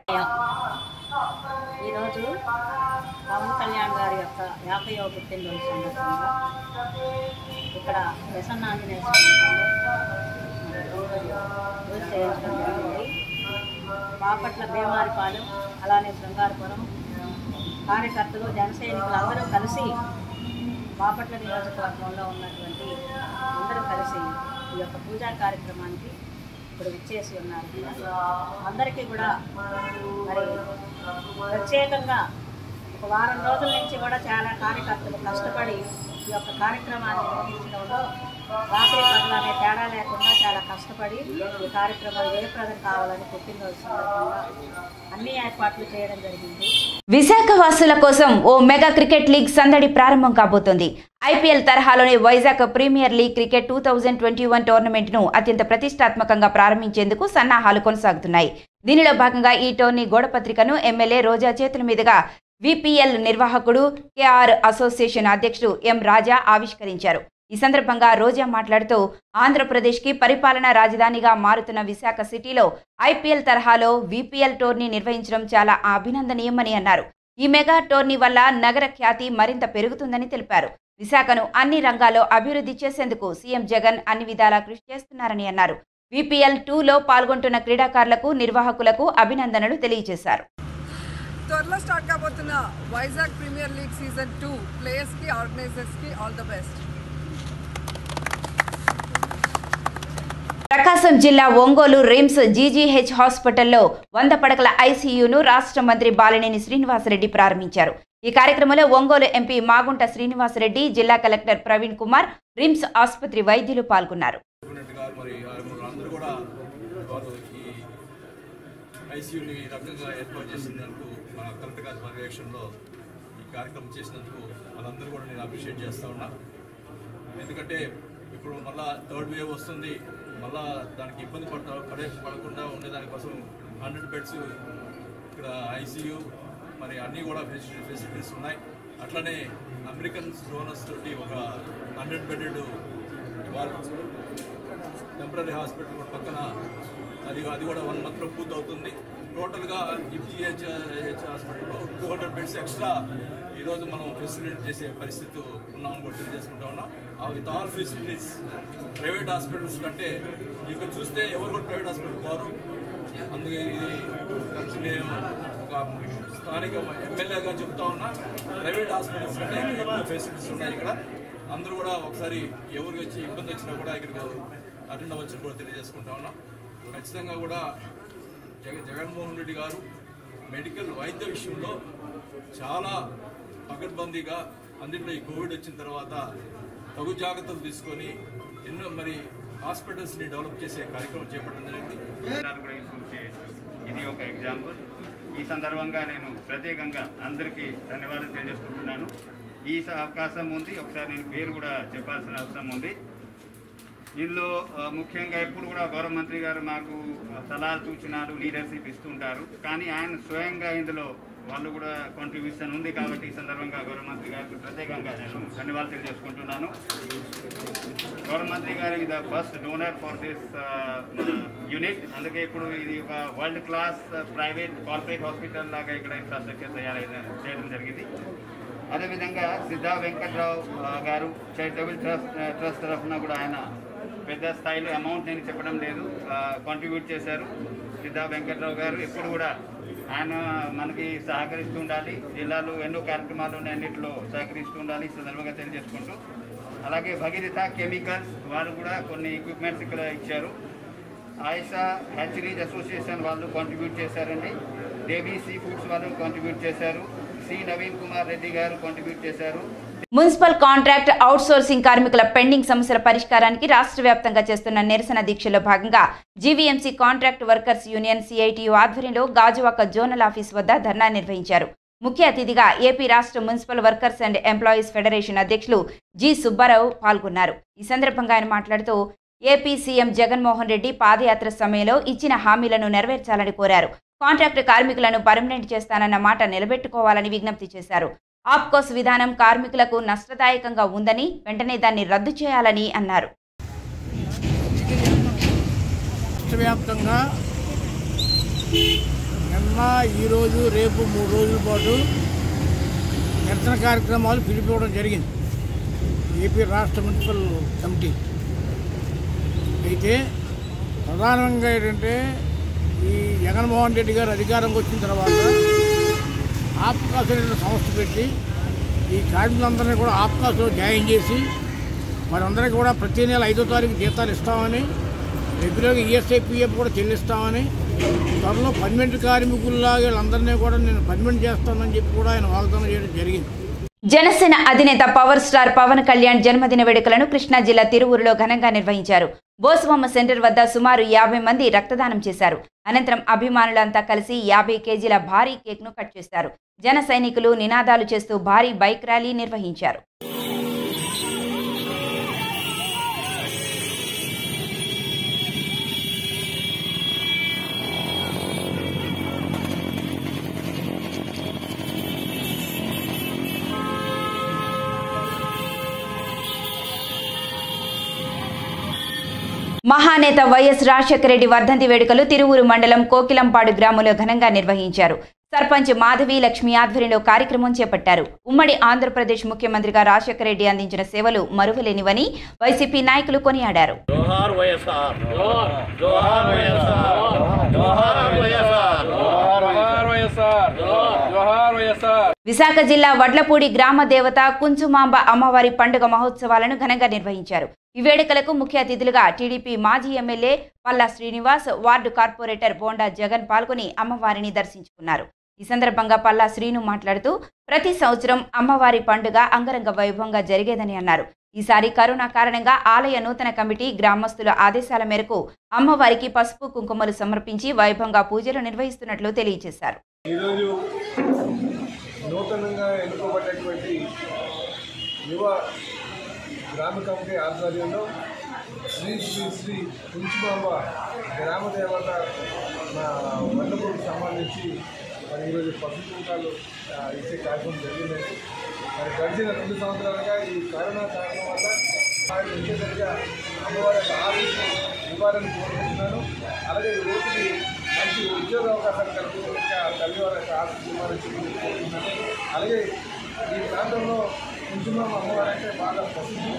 ఈరోజు పవన్ కళ్యాణ్ గారి యొక్క యాభైవ పుట్టినరోజు సందర్భంగా ఇక్కడ ప్రసన్న ఆంజనేయ స్వామి పూజ చేయించడం జరిగింది బాపట్ల భీమారిపాలెం అలానే శృంగారపురం కార్యకర్తలు జన సైనికులు అందరూ కలిసి బాపట్ల నియోజకవర్గంలో ఉన్నటువంటి అందరూ కలిసి ఈ యొక్క పూజా కార్యక్రమానికి ఇప్పుడు విచ్చేసి ఉన్నారు అందరికీ కూడా మరి ప్రత్యేకంగా ఒక వారం రోజుల నుంచి కూడా చాలా కార్యకర్తలు కష్టపడి ఈ యొక్క కార్యక్రమాన్ని నిర్వహించడంలో రాత్రి పగలు అనే తేడా లేకుండా చాలా కష్టపడి ఈ కార్యక్రమం జయప్రదం కావాలని పుట్టినరోజు సందర్భంగా అన్ని ఏర్పాట్లు చేయడం జరిగింది విశాఖ వాసుల కోసం ఓ మెగా క్రికెట్ లీగ్ సందడి ప్రారంభం కాబోతోంది ఐపీఎల్ తరహాలోని Vizag premier league cricket two thousand twenty one టోర్నమెంట్ను అత్యంత ప్రతిష్టాత్మకంగా ప్రారంభించేందుకు సన్నాహాలు కొనసాగుతున్నాయి దీనిలో భాగంగా ఈ టోర్నీ గోడపత్రికను ఎమ్మెల్యే రోజా చేతుల మీదుగా విపిఎల్ నిర్వాహకుడు కేఆర్ అసోసియేషన్ అధ్యక్షుడు ఎం రాజా ఆవిష్కరించారు ఈ సందర్భంగా రోజా మాట్లాడుతూ ఆంధ్రప్రదేశ్కి పరిపాలనా రాజధానిగా మారుతున్న విశాఖ సిటీలో ఐపీఎల్ తరహాలో విపిఎల్ టోర్నీ నిర్వహించడం చాలా అభినందనీయమని అన్నారు ఈ మెగా టోర్నీ వల్ల నగర ఖ్యాతి మరింత పెరుగుతుందని తెలిపారు విశాఖను అన్ని రంగాల్లో అభివృద్ధి చేసేందుకు సీఎం జగన్ అన్ని విధాలా కృషి చేస్తున్నారని అన్నారు విపిఎల్ టూలో పాల్గొంటున్న క్రీడాకారులకు నిర్వాహకులకు అభినందనలు తెలియజేశారు త్వరలో స్టార్ట్ కాబోతున్న Vizag premier league season two ప్లేయర్స్కి ఆర్గనైజర్స్కి ఆల్ ద బెస్ట్ ప్రకాశం జిల్లా ఒంగోలు రిమ్స్ జీజీహెచ్ హాస్పిటల్లో వంద పడకల ఐసీయూను రాష్ట్ర మంత్రి బాలినేని శ్రీనివాసరెడ్డి ప్రారంభించారు ఈ కార్యక్రమంలో ఒంగోలు ఎంపీ మాగుంట శ్రీనివాసరెడ్డి జిల్లా కలెక్టర్ ప్రవీణ్ కుమార్ రిమ్స్ ఆసుపత్రి వైద్యులు పాల్గొన్నారు చెప్పినట్టుగా మరి అందరూ కూడా వారు ఈ ఐసీయూని ఈ రకంగా ఏర్పాటు చేసినందుకు మన కలెక్టర్ గారి పర్యవేక్షణలో ఈ కార్యక్రమం చేసినందుకు వాళ్ళందరూ కూడా నేను అప్రిషియేట్ చేస్తా ఉన్నా ఎందుకంటే ఇప్పుడు మళ్ళా థర్డ్ వేవ్ వస్తుంది మళ్ళా దానికి ఇబ్బంది పడతా పడే పడకుండా ఉండేదానికోసం హండ్రెడ్ బెడ్స్ ఇక్కడ ఐసీయూ మరి అన్నీ కూడా ఫెసిలిటీ ఫెసిలిటీస్ ఉన్నాయి అట్లనే అమెరికన్ డోనర్స్ తోటి ఒక హండ్రెడ్ బెడెడ్ ఇవాళ టెంపరీ హాస్పిటల్ కూడా పక్కన అది అది కూడా వన్ మంత్లో పూర్తవుతుంది టోటల్గా జిహెచ్ హెచ్ హాస్పిటల్లో టూ హండ్రెడ్ బెడ్స్ ఎక్స్ట్రా ఈరోజు మనం ఫెసిలిటీ చేసే పరిస్థితి ఉన్నామని కూడా తెలియజేసుకుంటా ఉన్నాం ఆ with all facilities private hospitals కంటే ఇక్కడ చూస్తే ఎవరు కూడా ప్రైవేట్ హాస్పిటల్ పోరు అందుకే ఇది నేను ఒక స్థానిక ఎమ్మెల్యేగా చెప్తా ఉన్నా ప్రైవేట్ హాస్పిటల్స్ కంటే ఎక్కువ ఫెసిలిటీస్ ఉన్నాయి ఇక్కడ అందరూ కూడా ఒకసారి ఎవరికి వచ్చి ఇబ్బంది వచ్చినా కూడా ఇక్కడికి అటెండ్ అవ్వచ్చు కూడా తెలియజేసుకుంటా ఉన్నాం ఖచ్చితంగా కూడా జగ జగన్మోహన్ రెడ్డి గారు మెడికల్ వైద్య విషయంలో చాలా పకడ్బందీగా అందులో ఈ కోవిడ్ వచ్చిన తర్వాత తగు జాగ్రత్తలు తీసుకొని ఎన్నో మరి హాస్పిటల్స్ని డెవలప్ చేసే కార్యక్రమం చేపట్టడం జరిగింది కూడా ఇంప్రూవ్ చేయొచ్చు ఇది ఒక ఎగ్జాంపుల్ ఈ సందర్భంగా నేను ప్రత్యేకంగా అందరికీ ధన్యవాదాలు తెలియజేసుకుంటున్నాను ఈ స- అవకాశం ఉంది ఒకసారి నేను పేరు కూడా చెప్పాల్సిన అవసరం ఉంది ఇందులో ఆ, ముఖ్యంగా ఎప్పుడు కూడా గౌరవ మంత్రి గారు మాకు ఆ, సలహాలు సూచనలు లీడర్షిప్ ఇస్తుంటారు కానీ ఆయన స్వయంగా ఇందులో వాళ్ళు కూడా కాంట్రిబ్యూషన్ ఉంది కాబట్టి ఈ సందర్భంగా గౌరవ మంత్రి గారికి ప్రత్యేకంగా నేను ధన్యవాదాలు తెలియజేసుకుంటున్నాను గౌరవ మంత్రి గారు ఇది first donor for this unit అందుకే ఇప్పుడు ఇది ఒక world class private corporate hospital లాగా ఇక్కడ ఇన్ఫ్రాస్ట్రక్చర్ తయారు చేయడం జరిగింది అదేవిధంగా సిద్ధా వెంకట్రావు ఆ, గారు చారిటబుల్ ట్రస్ట్ ట్రస్ట్ తరఫున కూడా ఆయన పెద్ద స్థాయిలో అమౌంట్ నేను చెప్పడం లేదు కాంట్రిబ్యూట్ చేశారు సిద్ధా వెంకట్రావు గారు ఎప్పుడు కూడా ఆయన మనకి సహకరిస్తూ ఉండాలి జిల్లాలో ఎన్నో కార్యక్రమాలు ఉన్నాయి అన్నింటిలో సహకరిస్తూ ఉండాలి ఈ సందర్భంగా తెలియజేసుకుంటూ అలాగే భగీరథ కెమికల్స్ వారు కూడా కొన్ని ఎక్విప్మెంట్స్ ఇక్కడ ఇచ్చారు ఆయిషా హ్యాచరీస్ అసోసియేషన్ వాళ్ళు కాంట్రిబ్యూట్ చేశారండి దేవీ సీ ఫుడ్స్ వాళ్ళు కాంట్రిబ్యూట్ చేశారు సి నవీన్ కుమార్ రెడ్డి గారు కాంట్రిబ్యూట్ చేశారు మున్సిపల్ కాంట్రాక్ట్ అవుట్సోర్సింగ్ కార్మికుల పెండింగ్ సమస్యల పరిష్కారానికి రాష్ట్ర వ్యాప్తంగా చేస్తున్న నిరసన దీక్షలో భాగంగా GVMC contract workers union CITU ఆధ్వర్యంలో గాజువాక జోనల్ ఆఫీస్ వద్ద ధర్నా నిర్వహించారు ముఖ్య అతిథిగా ఏపీ రాష్ట్ర municipal workers and employees federation అధ్యక్షులు జి సుబ్బారావు పాల్గొన్నారు ఈ సందర్భంగా ఆయన మాట్లాడుతూ ఏపీ సీఎం జగన్మోహన్ రెడ్డి పాదయాత్ర సమయంలో ఇచ్చిన హామీలను నెరవేర్చాలని కోరారు కాంట్రాక్ట్ కార్మికులను పర్మనెంట్ చేస్తానన్న మాట నిలబెట్టుకోవాలని విజ్ఞప్తి చేశారు ఆప్కోస్ విధానం కార్మికులకు నష్టదాయకంగా ఉందని వెంటనే దాన్ని రద్దు చేయాలని అన్నారు రాష్ట్ర వ్యాప్తంగా నిన్న ఈరోజు రేపు మూడు రోజుల పాటు నిరసన కార్యక్రమాలు పిలిపివ్వడం జరిగింది ఏపీ రాష్ట్ర మున్సిపల్ కమిటీ అయితే ప్రధానంగా ఏంటంటే ఈ జగన్మోహన్ రెడ్డి గారు అధికారంకి వచ్చిన తర్వాత ఆప్కాస్ అనే సంస్థ పెట్టి ఈ కార్మికులందరినీ కూడా ఆప్కాస్లో జాయిన్ చేసి వారందరికీ కూడా ప్రతి నెల ఐదో తారీఖు జీతాలు ఇస్తామని రెగ్యులర్గా ఈఎస్ఐ పిఎఫ్ కూడా చెల్లిస్తామని త్వరలో పర్మనెంట్ కార్మికుల్లాగా వీళ్ళందరినీ కూడా నేను పర్మనెంట్ చేస్తానని చెప్పి కూడా ఆయన వాగ్దానం చేయడం జరిగింది జనసేన అధినేత పవర్ స్టార్ పవన్ కళ్యాణ్ జన్మదిన వేడుకలను కృష్ణా జిల్లా తిరువురులో ఘనంగా నిర్వహించారు బోసుబొమ్మ సెంటర్ వద్ద సుమారు యాభై మంది రక్తదానం చేశారు అనంతరం అభిమానులంతా కలిసి యాభై కేజీల భారీ కేక్ను కట్ చేశారు జన సైనికులు నినాదాలు చేస్తూ భారీ బైక్ ర్యాలీ నిర్వహించారు మహానేత వైఎస్ రాజశేఖర రెడ్డి వర్ధంతి వేడుకలు తిరువురు మండలం కోకిలంపాడు గ్రామంలో ఘనంగా నిర్వహించారు సర్పంచ్ మాధవి లక్ష్మి ఆధ్వర్యంలో కార్యక్రమం చేపట్టారు ఉమ్మడి ఆంధ్రప్రదేశ్ ముఖ్యమంత్రిగా రాజశేఖర రెడ్డి అందించిన సేవలు మరువలేనివని వైసీపీ నాయకులు కొనియాడారు జోహార్ వైఎస్ఆర్ జోహార్ వైఎస్ఆర్ జోహార్ వైఎస్ఆర్ జోహార్ వైఎస్ఆర్ జోహార్ వైఎస్ఆర్ విశాఖ జిల్లా వడ్లపూడి గ్రామ దేవత కుంచుమాంబ అమ్మవారి పండుగ మహోత్సవాలను ఘనంగా నిర్వహించారు ఈ వేడుకలకు ముఖ్య అతిథులుగా టీడీపీ మాజీ MLA Palla Srinivas ward corporator Bonda Jagan పాల్గొని అమ్మవారిని దర్శించుకున్నారు ఈ సందర్భంగా పల్లా శ్రీను మాట్లాడుతూ ప్రతి సంవత్సరం అమ్మవారి పండుగ అంగరంగ వైభవంగా జరిగేదని అన్నారు ఈసారి కరోనా కారణంగా ఆలయ నూతన కమిటీ గ్రామస్తుల ఆదేశాల మేరకు అమ్మవారికి పసుపు కుంకుమలు సమర్పించి వైభవంగా పూజలు నిర్వహిస్తున్నట్లు తెలియజేశారు ఈరోజు నూతనంగా ఎన్నుకోబడినటువంటి యువ గ్రామ కమిటీ ఆధ్వర్యంలో శ్రీ శ్రీ శ్రీ కుంచుమాంబ గ్రామ దేవత మా వండపూడికి సంబంధించి మరి ఈరోజు పసుపు కుంకాలు ఆ, ఇచ్చే కార్యక్రమం జరిగిందండి మరి గడిచిన రెండు సంవత్సరాలుగా ఈ కరోనా కారణం వల్ల ఆయన వచ్చేసరిగా అమ్మవారి యొక్క ఆరోగ్యం ఇవ్వాలని కోరుకుంటున్నాను అలాగే ఈ రోజుకి మంచి ఉద్యోగ అవకాశాలు కల్పించడానికి ఆ తల్లి వారి యొక్క ఆరోగ్యం ఇవ్వాలని చెప్పి కోరుకుంటున్నాను అలాగే ఈ ప్రాంతంలో కుంచుమామ అమ్మవారు అంటే బాగా ప్రసిద్ధి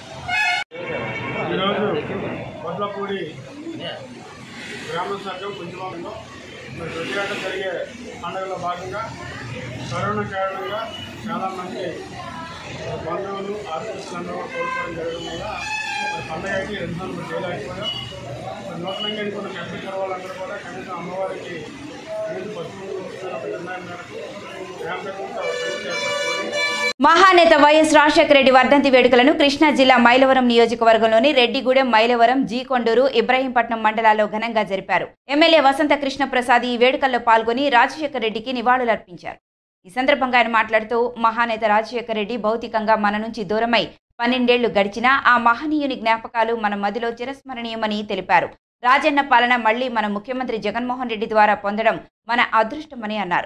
ఈరోజు వడ్లపూడి గ్రామ సంఘం కుంచుమాలో మరి ప్రతి ఏటా జరిగే పండుగలో భాగంగా కరోనా కారణంగా చాలామంది బంధువులు ఆర్టిస్టులను కోల్పోవడం జరగడం వల్ల మరి పండుగకి రెండు సార్లు చేయలేకపోయాం మరి నూతనంగా ఎన్నుకున్న కమిటీ వాళ్ళందరూ కూడా కనీసం అమ్మవారికి నీరు పసుపు ఇస్తున్న ఒక నిర్ణయం మేరకు గ్రామ పెద్దలతో ఒక కమిటీ ఏర్పాటు చేసి మహానేత వైఎస్ రాజశేఖర రెడ్డి వర్ధంతి వేడుకలను కృష్ణా జిల్లా మైలవరం నియోజకవర్గంలోని రెడ్డిగూడెం మైలవరం జీ కొండూరు ఇబ్రహీంపట్నం మండలాల్లో ఘనంగా జరిపారు ఎమ్మెల్యే వసంత కృష్ణ ప్రసాద్ ఈ వేడుకల్లో పాల్గొని రాజశేఖర రెడ్డికి నివాళులర్పించారు ఈ సందర్భంగా ఆయన మాట్లాడుతూ మహానేత రాజశేఖర రెడ్డి భౌతికంగా మన నుంచి దూరమై పన్నెండేళ్లు గడిచినా ఆ మహనీయుని జ్ఞాపకాలు మన మదిలో చిరస్మరణీయమని తెలిపారు రాజన్న పాలన మళ్లీ మన ముఖ్యమంత్రి జగన్మోహన్ రెడ్డి ద్వారా పొందడం మన అదృష్టమని అన్నారు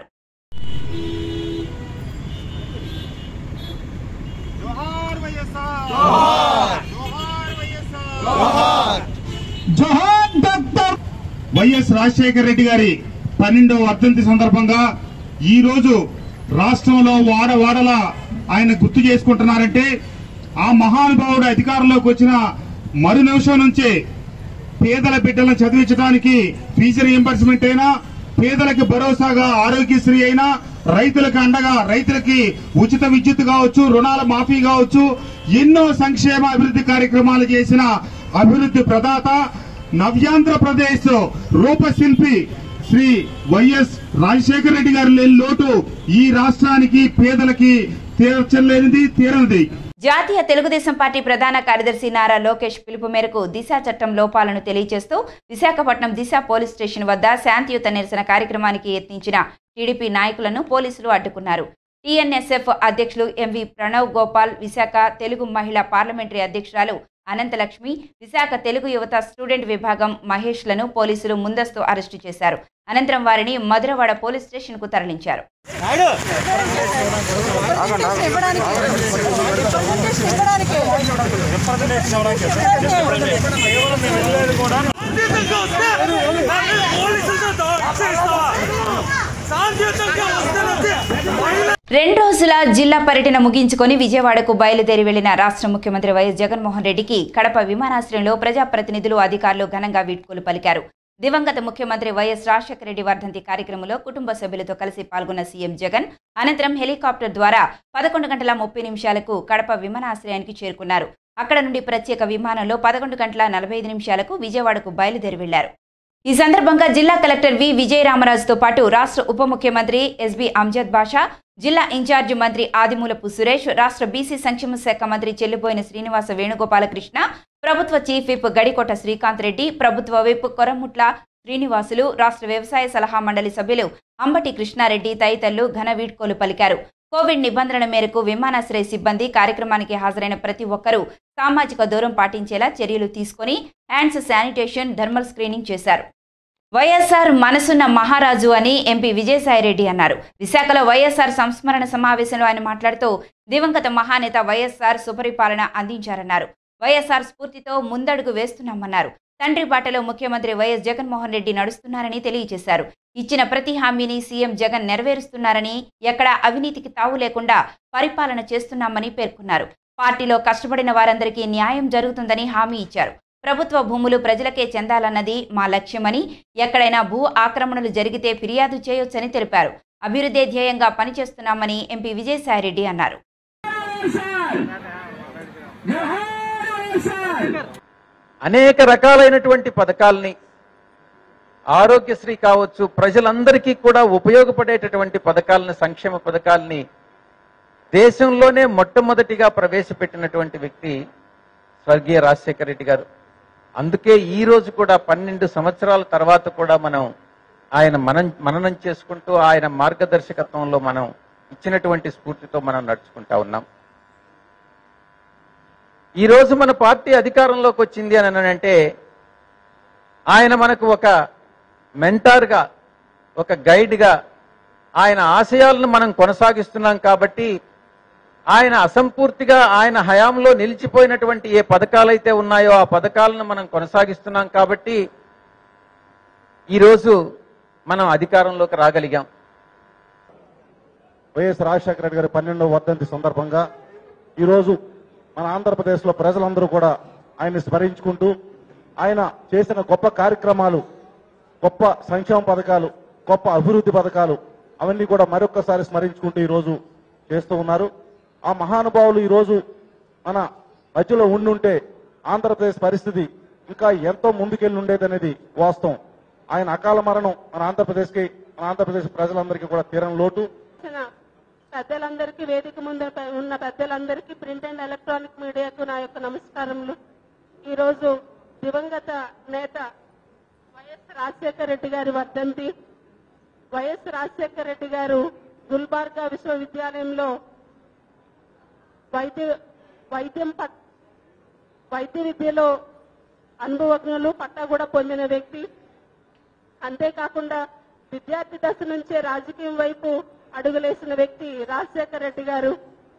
జోహార్ డాక్టర్ వైఎస్ రాజశేఖర రెడ్డి గారి పన్నెండవ వర్ధంతి సందర్భంగా ఈ రోజు రాష్ట్రంలో వాడవాడల ఆయన గుర్తు చేసుకుంటున్నారంటే ఆ మహానుభావుడు అధికారంలోకి వచ్చిన మరు నిమిషం నుంచే పేదల బిడ్డలను చదివించడానికి ఫీజు రియంబర్స్మెంట్ అయినా పేదలకు భరోసాగా ఆరోగ్యశ్రీ అయినా రైతులకు అండగా రైతులకి ఉచిత విద్యుత్ కావచ్చు రుణాల మాఫీ కావచ్చు ఎన్నో సంక్షేమ అభివృద్ధి కార్యక్రమాలు చేసిన అభివృద్ధి ప్రదాత నవ్యాంధ్రప్రదేశ్ రూపశిల్పి శ్రీ వైఎస్ రాజశేఖర రెడ్డి గారు లేని లోటు ఈ రాష్ట్రానికి పేదలకి తీర్చలేనిది తీరనిది జాతీయ తెలుగుదేశం పార్టీ ప్రధాన కార్యదర్శి నారా లోకేష్ పిలుపు మేరకు దిశ చట్టం లోపాలను తెలియజేస్తూ విశాఖపట్నం దిశ పోలీస్ స్టేషన్ వద్ద శాంతియుత నిరసన కార్యక్రమానికి యత్నించిన టీడీపీ నాయకులను పోలీసులు అడ్డుకున్నారు టీఎన్ఎస్ఎఫ్ అధ్యక్షులు ఎంవి ప్రణవ్ గోపాల్ విశాఖ తెలుగు మహిళా పార్లమెంటరీ అధ్యక్షురాలు అనంతలక్ష్మి విశాఖ తెలుగు యువత స్టూడెంట్ విభాగం మహేష్లను పోలీసులు ముందస్తు అరెస్టు చేశారు అనంతరం వారిని మధురవాడ పోలీస్ స్టేషన్కు తరలించారు రెండు రోజుల జిల్లా పర్యటన ముగించుకొని విజయవాడకు బయలుదేరి వెళ్లిన రాష్ట్ర ముఖ్యమంత్రి వైఎస్ జగన్మోహన్ రెడ్డికి కడప విమానాశ్రయంలో ప్రజాప్రతినిధులు అధికారులు ఘనంగా వీడ్కోలు పలికారు దివంగత ముఖ్యమంత్రి వైఎస్ రాజశేఖర రెడ్డి వర్ధంతి కార్యక్రమంలో కుటుంబ సభ్యులతో కలిసి పాల్గొన్న సీఎం జగన్ అనంతరం హెలికాప్టర్ ద్వారా పదకొండు గంటల ముప్పై నిమిషాలకు కడప విమానాశ్రయానికి చేరుకున్నారు అక్కడ నుండి ప్రత్యేక విమానంలో పదకొండు గంటల నలభై ఐదు నిమిషాలకు విజయవాడకు బయలుదేరి వెళ్లారు ఈ సందర్భంగా జిల్లా కలెక్టర్ వి విజయరామరాజుతో పాటు రాష్ట్ర ఉప ముఖ్యమంత్రి ఎస్బి అంజద్ బాషా జిల్లా ఇన్ఛార్జి మంత్రి ఆదిమూలపు సురేష్ రాష్ట్ర బీసీ సంక్షేమ శాఖ మంత్రి చెల్లిపోయిన శ్రీనివాస వేణుగోపాలకృష్ణ ప్రభుత్వ చీఫ్ విప్ గడికోట శ్రీకాంత్ రెడ్డి ప్రభుత్వ విప్ కొరముట్ల శ్రీనివాసులు రాష్ట్ర వ్యవసాయ సలహా మండలి సభ్యులు అంబటి కృష్ణారెడ్డి తదితరులు ఘన వీడ్కోలు పలికారు కోవిడ్ నిబంధనల మేరకు విమానాశ్రయ సిబ్బంది కార్యక్రమానికి హాజరైన ప్రతి ఒక్కరూ సామాజిక దూరం పాటించేలా చర్యలు తీసుకొని హ్యాండ్స్ శానిటేషన్ థర్మల్ స్క్రీనింగ్ చేశారు వైఎస్ఆర్ మనసున్న మహారాజు అని ఎంపీ విజయసాయిరెడ్డి అన్నారు విశాఖలో వైఎస్ఆర్ సంస్మరణ సమావేశంలో ఆయన మాట్లాడుతూ దివంగత మహానేత వైఎస్ఆర్ సుపరిపాలన అందించారన్నారు వైఎస్ఆర్ స్ఫూర్తితో ముందడుగు వేస్తున్నామన్నారు తండ్రి బాటలో ముఖ్యమంత్రి వైఎస్ జగన్మోహన్ రెడ్డి నడుస్తున్నారని తెలియజేశారు ఇచ్చిన ప్రతి హామీని సీఎం జగన్ నెరవేరుస్తున్నారని ఎక్కడా అవినీతికి తావు లేకుండా పరిపాలన చేస్తున్నామని పేర్కొన్నారు పార్టీలో కష్టపడిన వారందరికీ న్యాయం జరుగుతుందని హామీ ఇచ్చారు ప్రభుత్వ భూములు ప్రజలకే చెందాలన్నది మా లక్ష్యమని ఎక్కడైనా భూ ఆక్రమణలు జరిగితే ఫిర్యాదు చేయొచ్చని తెలిపారు అభివృద్ధి ధ్యేయంగా పనిచేస్తున్నామని ఎంపీ విజయసాయిరెడ్డి అన్నారు అనేక రకాలైనటువంటి పథకాల్ని ఆరోగ్యశ్రీ కావచ్చు ప్రజలందరికీ కూడా ఉపయోగపడేటటువంటి పథకాలని సంక్షేమ పథకాల్ని దేశంలోనే మొట్టమొదటిగా ప్రవేశపెట్టినటువంటి వ్యక్తి స్వర్గీయ రాజశేఖర రెడ్డి గారు అందుకే ఈ రోజు కూడా పన్నెండు సంవత్సరాల తర్వాత కూడా మనం ఆయన మనం మననం చేసుకుంటూ ఆయన మార్గదర్శకత్వంలో మనం ఇచ్చినటువంటి స్ఫూర్తితో మనం నడుచుకుంటా ఉన్నాం ఈ రోజు మన పార్టీ అధికారంలోకి వచ్చింది అని అంటే ఆయన మనకు ఒక మెంటార్గా ఒక గైడ్గా ఆయన ఆశయాలను మనం కొనసాగిస్తున్నాం కాబట్టి ఆయన అసంపూర్తిగా ఆయన హయాంలో నిలిచిపోయినటువంటి ఏ పథకాలైతే ఉన్నాయో ఆ పథకాలను మనం కొనసాగిస్తున్నాం కాబట్టి ఈరోజు మనం అధికారంలోకి రాగలిగాం వైఎస్ రాజశేఖర రెడ్డి గారి పన్నెండవ వర్ధంతి సందర్భంగా ఈరోజు మన ఆంధ్రప్రదేశ్లో ప్రజలందరూ కూడా ఆయన్ని స్మరించుకుంటూ ఆయన చేసిన గొప్ప కార్యక్రమాలు గొప్ప సంక్షేమ పథకాలు గొప్ప అభివృద్ధి పథకాలు అవన్నీ కూడా మరొక్కసారి స్మరించుకుంటూ ఈరోజు చేస్తూ ఉన్నారు ఆ మహానుభావులు ఈరోజు మన మధ్యలో ఉండుంటే ఆంధ్రప్రదేశ్ పరిస్థితి ఇంకా ఎంతో ముందుకెళ్ళి ఉండేదనేది వాస్తవం ఆయన అకాల మరణం మన ఆంధ్రప్రదేశ్కి మన ఆంధ్రప్రదేశ్ ప్రజలందరికీ కూడా తీరని లోటు చేసిన పెద్దలందరికీ వేదిక ముందు ఉన్న పెద్దలందరికీ ప్రింట్ అండ్ ఎలక్ట్రానిక్ మీడియాకు నా యొక్క నమస్కారములు ఈరోజు దివంగత నేత వైఎస్ రాజశేఖర రెడ్డి గారి వర్ధంతి వైఎస్ రాజశేఖర రెడ్డి గారు గుల్బార్గా విశ్వవిద్యాలయంలో వైద్య వైద్యం పట్- వైద్య విద్యలో అనుభవజ్ఞులు పట్టా కూడా పొందిన వ్యక్తి అంతేకాకుండా విద్యార్థి దశ నుంచే రాజకీయం వైపు అడుగులేసిన వ్యక్తి రాజశేఖర రెడ్డి గారు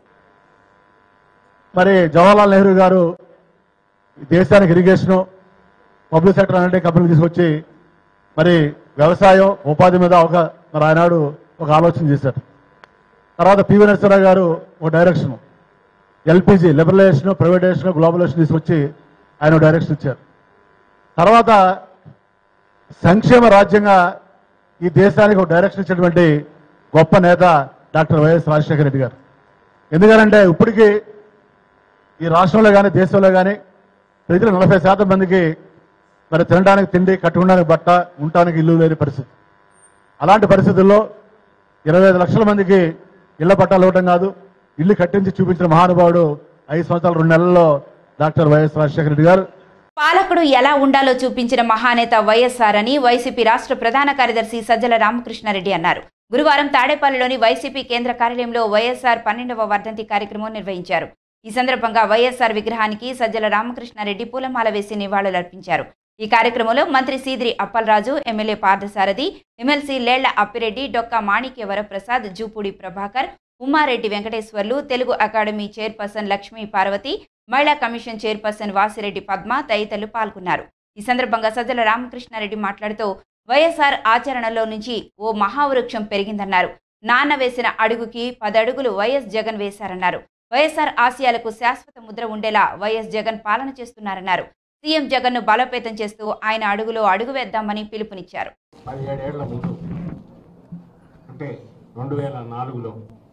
మరి జవహర్లాల్ నెహ్రూ గారు ఈ దేశానికి ఇరిగేషన్ పబ్లిక్ సెక్టర్ అనే కంపెనీలు తీసుకొచ్చి మరి వ్యవసాయం ఉపాధి మీద ఒక మరి ఆనాడు ఒక ఆలోచన చేశారు తర్వాత పివి నరసింహరావు గారు ఒక direction LPG liberalisation privatisation globalisation తీసుకొచ్చి ఆయన ఒక డైరెక్షన్ ఇచ్చారు తర్వాత సంక్షేమ రాజ్యంగా ఈ దేశానికి ఒక డైరెక్షన్ ఇచ్చినటువంటి గొప్ప నేత డాక్టర్ వైఎస్ రాజశేఖర రెడ్డి గారు ఎందుకంటే ఇప్పటికీ ఈ రాష్ట్రంలో కానీ దేశంలో కానీ ప్రజలు నలభై శాతం మందికి మరి తినడానికి తిండి కట్టుకోవడానికి బట్ట ఉండటానికి ఇల్లు లేని పరిస్థితి అలాంటి పరిస్థితుల్లో ఇరవై ఐదు లక్షల మందికి ఇళ్ల పట్టాలు ఇవ్వటం కాదు ఇల్లు కట్టించి చూపించిన మహానుభావుడు ఐదు సంవత్సరాలు రెండు నెలల్లో డాక్టర్ వైఎస్ రాజశేఖర రెడ్డి గారు పాలకుడు ఎలా ఉండాలో చూపించిన మహానేత వైఎస్ఆర్ అని వైసీపీ రాష్ట్ర ప్రధాన కార్యదర్శి సజ్జల రామకృష్ణారెడ్డి అన్నారు గురువారం తాడేపల్లిలోని వైసీపీ కేంద్ర కార్యాలయంలో వైఎస్ఆర్ పన్నెండవ వర్ధంతి కార్యక్రమం నిర్వహించారు ఈ సందర్భంగా వైఎస్ఆర్ విగ్రహానికి సజ్జల రామకృష్ణారెడ్డి పూలమాల వేసి నివాళులర్పించారు ఈ కార్యక్రమంలో మంత్రి Seediri Appalaraju MLA Parthasarathy MLC Lella Appireddy Dokka Manikya Varaprasad Jupudi Prabhakar Ummareddy Venkateswarlu Telugu academy chairperson Lakshmi Parvathi మహిళా కమిషన్ చైర్పర్సన్ వాసిరెడ్డి పద్మ తదితరులు పాల్గొన్నారు ఈ సందర్భంగా సజ్జల రామకృష్ణారెడ్డి మాట్లాడుతూ వైఎస్ఆర్ ఆచరణలో నుంచి ఓ మహావృక్షం పెరిగిందన్నారు నాన్న వేసిన అడుగుకి పదడుగులు వైఎస్ జగన్ వేశారన్నారు వైఎస్ఆర్ ఆశయాలకు శాశ్వత ముద్ర ఉండేలా వైఎస్ జగన్ పాలన చేస్తున్నారన్నారు సీఎం జగన్ ను బలోపేతం చేస్తూ ఆయన అడుగులో అడుగు వేద్దామని పిలుపునిచ్చారు పదిహేడేళ్ల ముందు అంటే రెండు వేల నాలుగులో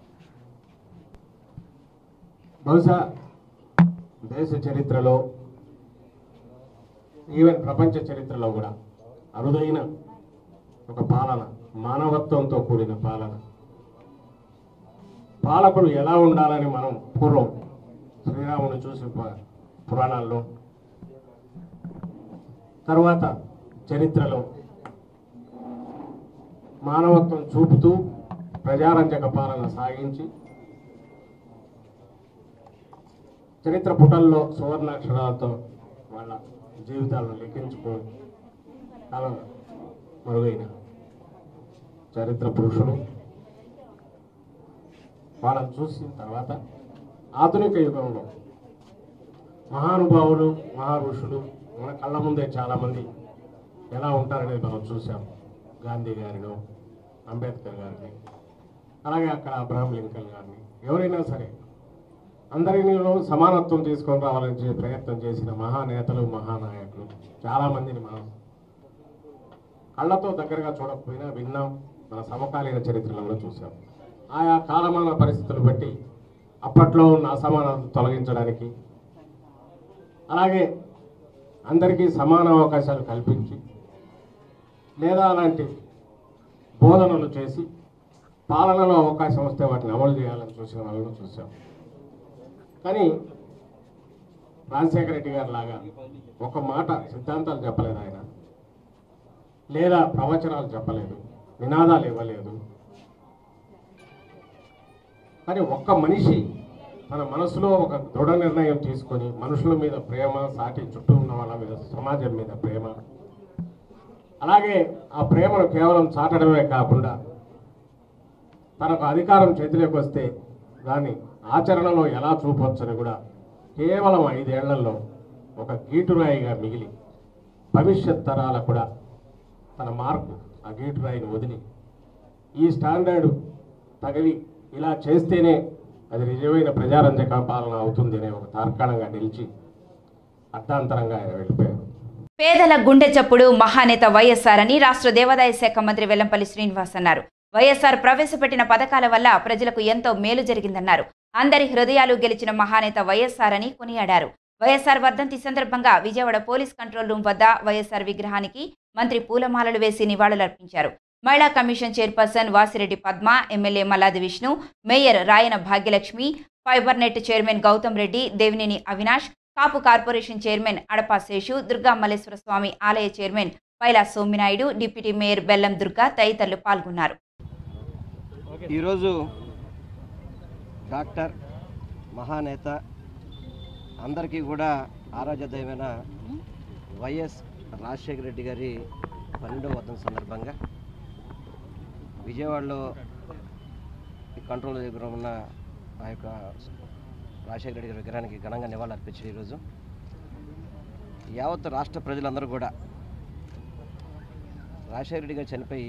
బహుశా దేశ చరిత్రలో ఈవెన్ ప్రపంచ చరిత్రలో కూడా అరుదైన ఒక పాలన మానవత్వంతో కూడిన పాలన పాలకుడు ఎలా ఉండాలని మనం పూర్వం శ్రీరాముని చూసి ప- పురాణాల్లో తర్వాత చరిత్రలో మానవత్వం చూపుతూ ప్రజారంజక పాలన సాగించి చరిత్ర పుటల్లో సువర్ణాక్షరాలతో వాళ్ళ జీవితాలను లెక్కించుకొని చాలా మరుగైన చరిత్ర పురుషులు వాళ్ళని చూసిన తర్వాత ఆధునిక యుగంలో మహానుభావులు మహారుషులు మన కళ్ళ ముందే చాలామంది ఎలా ఉంటారనేది మనం చూసాం గాంధీ గారిను అంబేద్కర్ గారిని అలాగే అక్కడ అబ్రహం లింకన్ గారిని ఎవరైనా సరే అందరిలో సమానత్వం తీసుకొని రావాలని చెప్పి ప్రయత్నం చేసిన మహానేతలు మహానాయకులు చాలామందిని మనం కళ్ళతో దగ్గరగా చూడకపోయినా విన్నాం మన సమకాలీన చరిత్రలో కూడా చూసాం ఆయా కాలమాన పరిస్థితులు బట్టి అప్పట్లో ఉన్న అసమానతలు తొలగించడానికి అలాగే అందరికీ సమాన అవకాశాలు కల్పించి లేదా అలాంటి బోధనలు చేసి పాలనలో అవకాశం వస్తే వాటిని అమలు చేయాలని చూసిన వాళ్ళని చూసాం కానీ రాజశేఖర రెడ్డి గారి లాగా ఒక మాట సిద్ధాంతాలు చెప్పలేదు ఆయన లేదా ప్రవచనాలు చెప్పలేదు నినాదాలు ఇవ్వలేదు కానీ ఒక్క మనిషి తన మనసులో ఒక దృఢ నిర్ణయం తీసుకొని మనుషుల మీద ప్రేమ సాటి చుట్టూ ఉన్న వాళ్ళ మీద సమాజం మీద ప్రేమ అలాగే ఆ ప్రేమను కేవలం చాటడమే కాకుండా తనకు అధికారం చేతిలోకి వస్తే దాన్ని ఆచరణలో ఎలా చూపొచ్చని కూడా కేవలం ఐదేళ్లలో ఒక గీటురాయిగా మిగిలి భవిష్యత్ తరాలకు కూడా తన మార్పు ఆ గీటురాయిని వదిలి ఈ స్టాండర్డ్ తగిలి ఇలా చేస్తేనే అది నిజమైన ప్రజారంజక పాలన అవుతుంది అనే ఒక తార్కాణంగా నిలిచి అర్థాంతరంగా ఆయన వెళ్ళిపోయారు పేదల గుండె చప్పుడు మహానేత వైఎస్ఆర్ అని రాష్ట్ర దేవాదాయ శాఖ మంత్రి వెల్లంపల్లి శ్రీనివాస్ అన్నారు వైఎస్ఆర్ ప్రవేశపెట్టిన పథకాల వల్ల ప్రజలకు ఎంతో మేలు జరిగిందన్నారు అందరి హృదయాలు గెలిచిన మహానేత వైఎస్ఆర్ అని కొనియాడారు వైఎస్ఆర్ వర్ధంతి సందర్భంగా విజయవాడ పోలీస్ కంట్రోల్ రూమ్ వద్ద వైఎస్ఆర్ విగ్రహానికి మంత్రి పూలమాలలు వేసి నివాళులర్పించారు మహిళా commission chairperson Vasireddy Padma MLA Malladi Vishnu mayor Rayana Bhagyalakshmi fibre net chairman Gautam Reddy Devineni Avinash Kapu corporation chairman Adapa Seshu Durga Malleswara Swamy ఆలయ chairman Paila Sominaidu deputy mayor Bellam Durga తదితరులు పాల్గొన్నారు ఈరోజు డాక్టర్ మహానేత అందరికీ కూడా ఆరాధ్య దైవమైన వైఎస్ రాజశేఖర రెడ్డి గారి పన్నెండవ వర్ధన సందర్భంగా విజయవాడలో ఈ కంట్రోల్ దగ్గర ఉన్న ఆ యొక్క రాజశేఖర రెడ్డి గారి విగ్రహానికి ఘనంగా నివాళులు అర్పించారు ఈరోజు యావత్ రాష్ట్ర ప్రజలందరూ కూడా రాజశేఖర రెడ్డి గారు చనిపోయి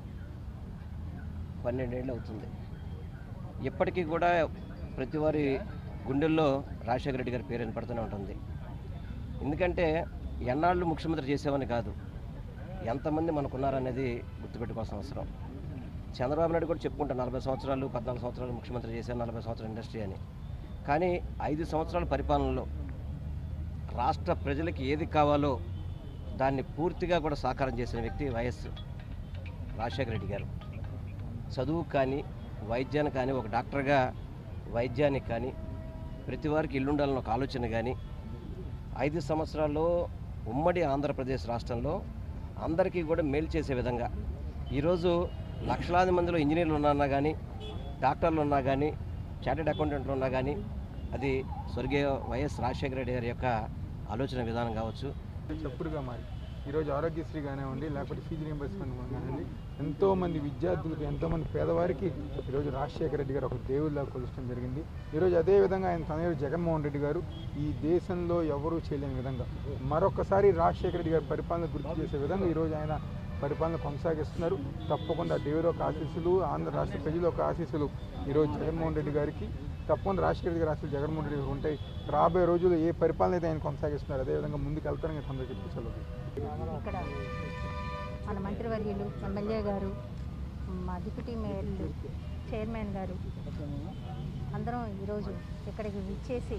పన్నెండేళ్ళు అవుతుంది ఇప్పటికీ కూడా ప్రతి వారి గుండెల్లో రాజశేఖర రెడ్డి గారి పేరు వినపడుతూనే ఉంటుంది ఎందుకంటే ఎన్నాళ్ళు ముఖ్యమంత్రి చేసేవని కాదు ఎంతమంది మనకున్నారనేది గుర్తుపెట్టుకోవాల్సిన అవసరం చంద్రబాబు నాయుడు కూడా చెప్పుకుంటారు నలభై సంవత్సరాలు పద్నాలుగు సంవత్సరాలు ముఖ్యమంత్రి చేశారు నలభై సంవత్సరాల ఇండస్ట్రీ అని కానీ ఐదు సంవత్సరాల పరిపాలనలో రాష్ట్ర ప్రజలకి ఏది కావాలో దాన్ని పూర్తిగా కూడా సాకారం చేసిన వ్యక్తి వైఎస్ రాజశేఖర రెడ్డి గారు చదువు కానీ వైద్యాన్ని కానీ ఒక డాక్టర్గా వైద్యానికి కానీ ప్రతి వారికి ఇల్లుండాలని ఒక ఆలోచన కానీ ఐదు సంవత్సరాల్లో ఉమ్మడి ఆంధ్రప్రదేశ్ రాష్ట్రంలో అందరికీ కూడా మేలు చేసే విధంగా ఈరోజు లక్షలాది మందిలో ఇంజనీర్లు ఉన్నా కానీ డాక్టర్లు ఉన్నా కానీ చార్టెడ్ అకౌంటెంట్లు ఉన్నా కానీ అది స్వర్గీయ వైఎస్ రాజశేఖర రెడ్డి గారి యొక్క ఆలోచన విధానం కావచ్చు చప్పుడుగా మారి ఈరోజు ఆరోగ్యశ్రీ కానివ్వండి లేకపోతే ఫీజు రీంబర్స్మెంట్ కానివ్వండి ఎంతోమంది విద్యార్థులకు ఎంతోమంది పేదవారికి ఈరోజు రాజశేఖర రెడ్డి గారు ఒక దేవుళ్ళ కొలచడం జరిగింది ఈరోజు అదే విధంగా ఆయన తనయుడు జగన్మోహన్ రెడ్డి గారు ఈ దేశంలో ఎవరూ చేయలేని విధంగా మరొకసారి రాజశేఖర రెడ్డి గారి పరిపాలన గుర్తు చేసే విధంగా ఈరోజు ఆయన పరిపాలన కొనసాగిస్తున్నారు తప్పకుండా దేవుడు ఒక ఆశీస్సులు ఆంధ్ర రాష్ట్ర ప్రజల ఒక ఆశీస్సులు ఈరోజు జగన్మోహన్ రెడ్డి గారికి తప్పకుండా రాజశేఖర రెడ్డి గారి ఆశీస్సులు జగన్మోహన్ రెడ్డి గారికి ఉంటాయి రాబోయే రోజుల్లో ఏ పరిపాలన అయితే ఆయన కొనసాగిస్తున్నారు అదేవిధంగా ముందుకు వెళ్తారని తొందరగా చెప్పించాలి ఇక్కడ మన మంత్రివర్యులు ఎమ్మెల్యే గారు మా డిప్యూటీ మేయర్లు చైర్మన్ గారు అందరం ఈరోజు ఇక్కడికి విచ్చేసి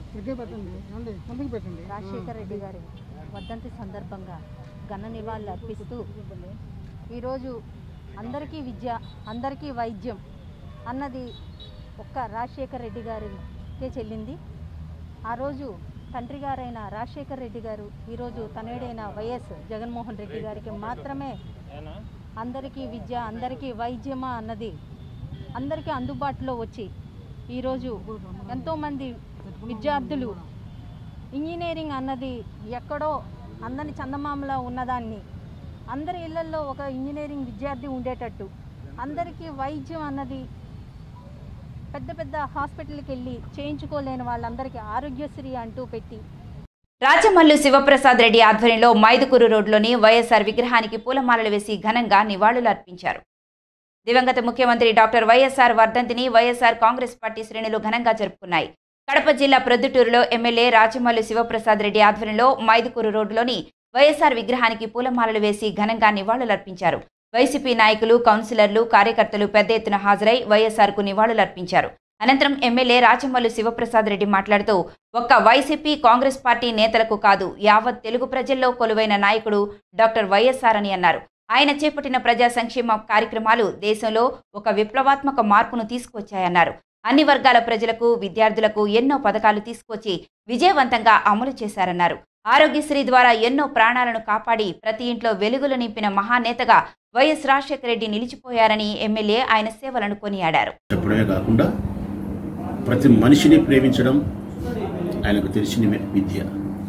రాజశేఖర్ రెడ్డి గారి వర్ధంతి సందర్భంగా ఘన నివాళులు అర్పిస్తూ ఈరోజు అందరికీ విద్య అందరికీ వైద్యం అన్నది ఒక్క రాజశేఖర్ రెడ్డి గారికే చెల్లింది ఆ రోజు తండ్రి గారైన రాజశేఖర్ రెడ్డి గారు ఈరోజు తనయుడైన వైఎస్ జగన్మోహన్ రెడ్డి గారికి మాత్రమే అందరికీ విద్య అందరికీ వైద్యమా అన్నది అందరికీ అందుబాటులో వచ్చి ఈరోజు ఎంతోమంది విద్యార్థులు ఇంజనీరింగ్ అన్నది ఎక్కడో అందని చందమామలో ఉన్నదాన్ని అందరి ఇళ్లల్లో ఒక ఇంజనీరింగ్ విద్యార్థి ఉండేటట్టు అందరికీ వైద్యం అన్నది పెద్ద పెద్ద హాస్పిటల్కి వెళ్ళి చేయించుకోలేని వాళ్ళందరికీ ఆరోగ్యశ్రీ అంటూ పెట్టి రాజమల్లు శివప్రసాద్ రెడ్డి ఆధ్వర్యంలో మైదుకూరు రోడ్లోని వైఎస్ఆర్ విగ్రహానికి పూలమాలలు వేసి ఘనంగా నివాళులు అర్పించారు దివంగత ముఖ్యమంత్రి డాక్టర్ వైఎస్ఆర్ వర్ధంతిని వైఎస్ఆర్ కాంగ్రెస్ పార్టీ శ్రేణులు ఘనంగా జరుపుకున్నాయి కడప జిల్లా ప్రొద్దుటూరులో ఎమ్మెల్యే రాజమల్లు శివప్రసాద్ రెడ్డి ఆధ్వర్యంలో మైదుకూరు రోడ్లోని వైఎస్ఆర్ విగ్రహానికి పూలమాలలు వేసి ఘనంగా నివాళులర్పించారు వైసీపీ నాయకులు కౌన్సిలర్లు కార్యకర్తలు పెద్ద ఎత్తున హాజరై వైఎస్ఆర్కు నివాళులర్పించారు అనంతరం ఎమ్మెల్యే రాచమల్లు శివప్రసాద్ రెడ్డి మాట్లాడుతూ ఒక్క వైసీపీ కాంగ్రెస్ పార్టీ నేతలకు కాదు యావత్ తెలుగు ప్రజల్లో కొలువైన నాయకుడు డాక్టర్ వైఎస్ఆర్ అని అన్నారు ఆయన చేపట్టిన ప్రజా సంక్షేమ కార్యక్రమాలు దేశంలో ఒక విప్లవాత్మక మార్పును తీసుకొచ్చాయన్నారు అన్ని వర్గాల ప్రజలకు విద్యార్థులకు ఎన్నో పథకాలు తీసుకొచ్చి విజయవంతంగా అమలు చేశారన్నారు ఆరోగ్యశ్రీ ద్వారా ఎన్నో ప్రాణాలను కాపాడి ప్రతి ఇంట్లో వెలుగులు నింపిన మహానేతగా వైఎస్ రాజశేఖర రెడ్డి నిలిచిపోయారని ఎమ్మెల్యే ఆయన సేవలను కొనియాడారు చెప్పడమే కాకుండా ప్రతి మనిషిని ప్రేమించడం ఆయనకు తెలిసిన విద్య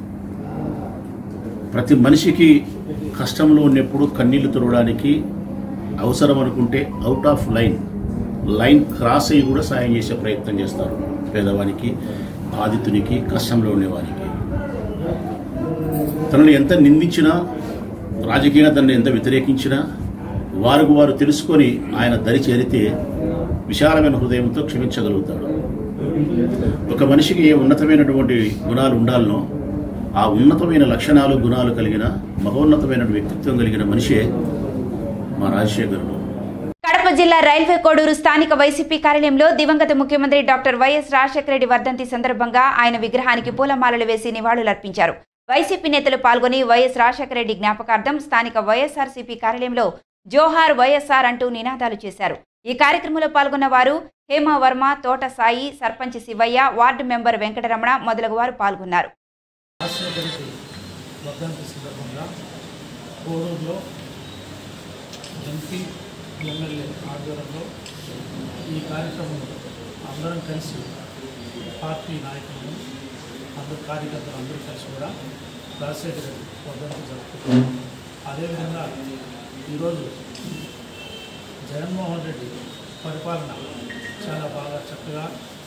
ప్రతి మనిషికి కష్టంలో ఉన్నప్పుడు కన్నీళ్లు తుడవడానికి అవసరం అనుకుంటే out of line line cross అయ్యి కూడా సాయం చేసే ప్రయత్నం చేస్తారు పేదవానికి బాధితునికి కష్టంలో ఉండేవానికి తనని ఎంత నిందించినా రాజకీయంగా తనని ఎంత వ్యతిరేకించినా వారికి వారు తెలుసుకొని ఆయన దరి చేరితే విశాలమైన హృదయంతో క్షమించగలుగుతాడు ఒక మనిషికి ఏ ఉన్నతమైనటువంటి గుణాలు ఉండాలనో ఆ ఉన్నతమైన లక్షణాలు గుణాలు కలిగిన మహోన్నతమైన వ్యక్తిత్వం కలిగిన మనిషే మా రాజశేఖరుడు కడప జిల్లా రైల్వే కోడూరు స్థానిక వైసీపీ కార్యాలయంలో దివంగత ముఖ్యమంత్రి డాక్టర్ వైఎస్ రాజశేఖర రెడ్డి వర్ధంతి సందర్భంగా ఆయన విగ్రహానికి పూలమాలలు వేసి నివాళులర్పించారు వైసీపీ నేతలు పాల్గొని వైఎస్ రాజశేఖర రెడ్డి జ్ఞాపకార్థం స్థానిక వైఎస్ఆర్సీపీ కార్యాలయంలో జోహార్ వైఎస్ఆర్ అంటూ నినాదాలు చేశారు ఈ కార్యక్రమంలో పాల్గొన్న వారు హేమ వర్మ తోట సాయి సర్పంచ్ శివయ్య వార్డు మెంబర్ వెంకటరమణ మొదలగు వారు పాల్గొన్నారు రాజశేఖర రెడ్డి వర్ధంతి సందర్భంగా కోడూరులో ఎంపీ ఎమ్మెల్యే ఆధ్వర్యంలో ఈ కార్యక్రమం అందరం కలిసి పార్టీ నాయకులను అందరు కార్యకర్తలు అందరూ కలిసి కూడా రాజశేఖర రెడ్డి వర్ధంతి జరుపుకుంటాం అదేవిధంగా ఈరోజు జగన్మోహన్ రెడ్డి పరిపాలన చాలా బాగా చక్కగా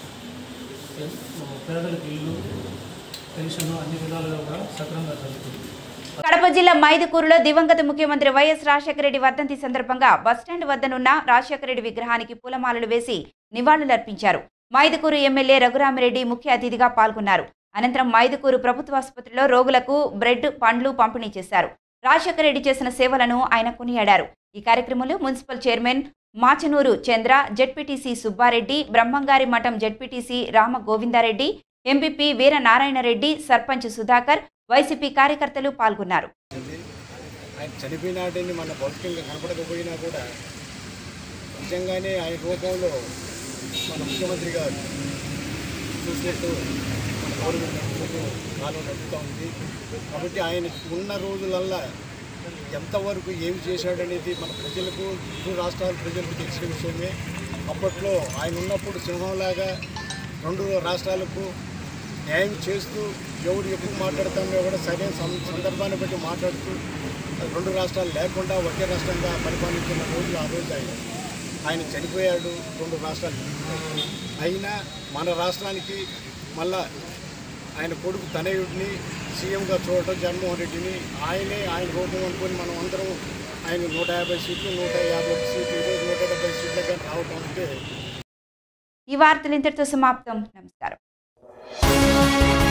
పేదలకు ఇల్లు పెన్షన్ అన్ని విధాలుగా కూడా సక్రమంగా జరుగుతుంది కడప జిల్లా మైదుకూరులో దివంగత ముఖ్యమంత్రి వైఎస్ రాజశేఖర రెడ్డి వర్ధంతి సందర్భంగా బస్టాండ్ వద్దనున్న రాజశేఖర రెడ్డి విగ్రహానికి పూలమాలలు వేసి నివాళులర్పించారు మైదుకూరు ఎమ్మెల్యే రఘురామిరెడ్డి ముఖ్య అతిథిగా పాల్గొన్నారు అనంతరం మైదుకూరు ప్రభుత్వ ఆసుపత్రిలో రోగులకు బ్రెడ్ పండ్లు పంపిణీ చేశారు రాజశేఖర రెడ్డి చేసిన సేవలను ఆయన కొనియాడారు ఈ కార్యక్రమంలో municipal chairman Machanuru Chandra ZPTC Subbareddy Brahmamgari Matham ZPTC Rama Govindareddy MPP Veera Narayanareddy sarpanch Sudhakar YCP కార్యకర్తలు పాల్గొన్నారు ఆయన చనిపోయినాడని మన భౌతికంగా కనపడకపోయినా కూడా నిజంగానే ఆయన రూపంలో మన ముఖ్యమంత్రి గారు చూసినట్టు మన గవర్నమెంట్ నడుపుతూ కాలం నడుపుతూ ఉంది కాబట్టి ఆయన ఉన్న రోజులల్లా ఎంతవరకు ఏమి చేశాడనేది మన ప్రజలకు ఇరు రాష్ట్రాల ప్రజలకు తెలిసిన విషయమే అప్పట్లో ఆయన ఉన్నప్పుడు సింహంలాగా రెండు రాష్ట్రాలకు న్యాయం చేస్తూ ఎవరు ఎక్కువ మాట్లాడుతామో కూడా సరైన సం- సందర్భాన్ని బట్టి మాట్లాడుతూ రెండు రాష్ట్రాలు లేకుండా ఒకే రాష్ట్రంగా పరిపాలించిన రోజులు ఆ రోజు ఆయన ఆయన చనిపోయాడు రెండు రాష్ట్రాలు అయినా మన రాష్ట్రానికి మళ్ళా ఆయన కొడుకు తనయుడిని సీఎంగా చూడటం జగన్మోహన్ రెడ్డిని ఆయనే ఆయన రూపం అనుకొని మనం అందరం ఆయన నూట యాభై సీట్లు నూట యాభై సీట్లు ఈరోజు నూట డెబ్బై సీట్లుగా రావటం అంటే ఈ వార్తలు ఇంతటితో సమాప్తం నమస్కారం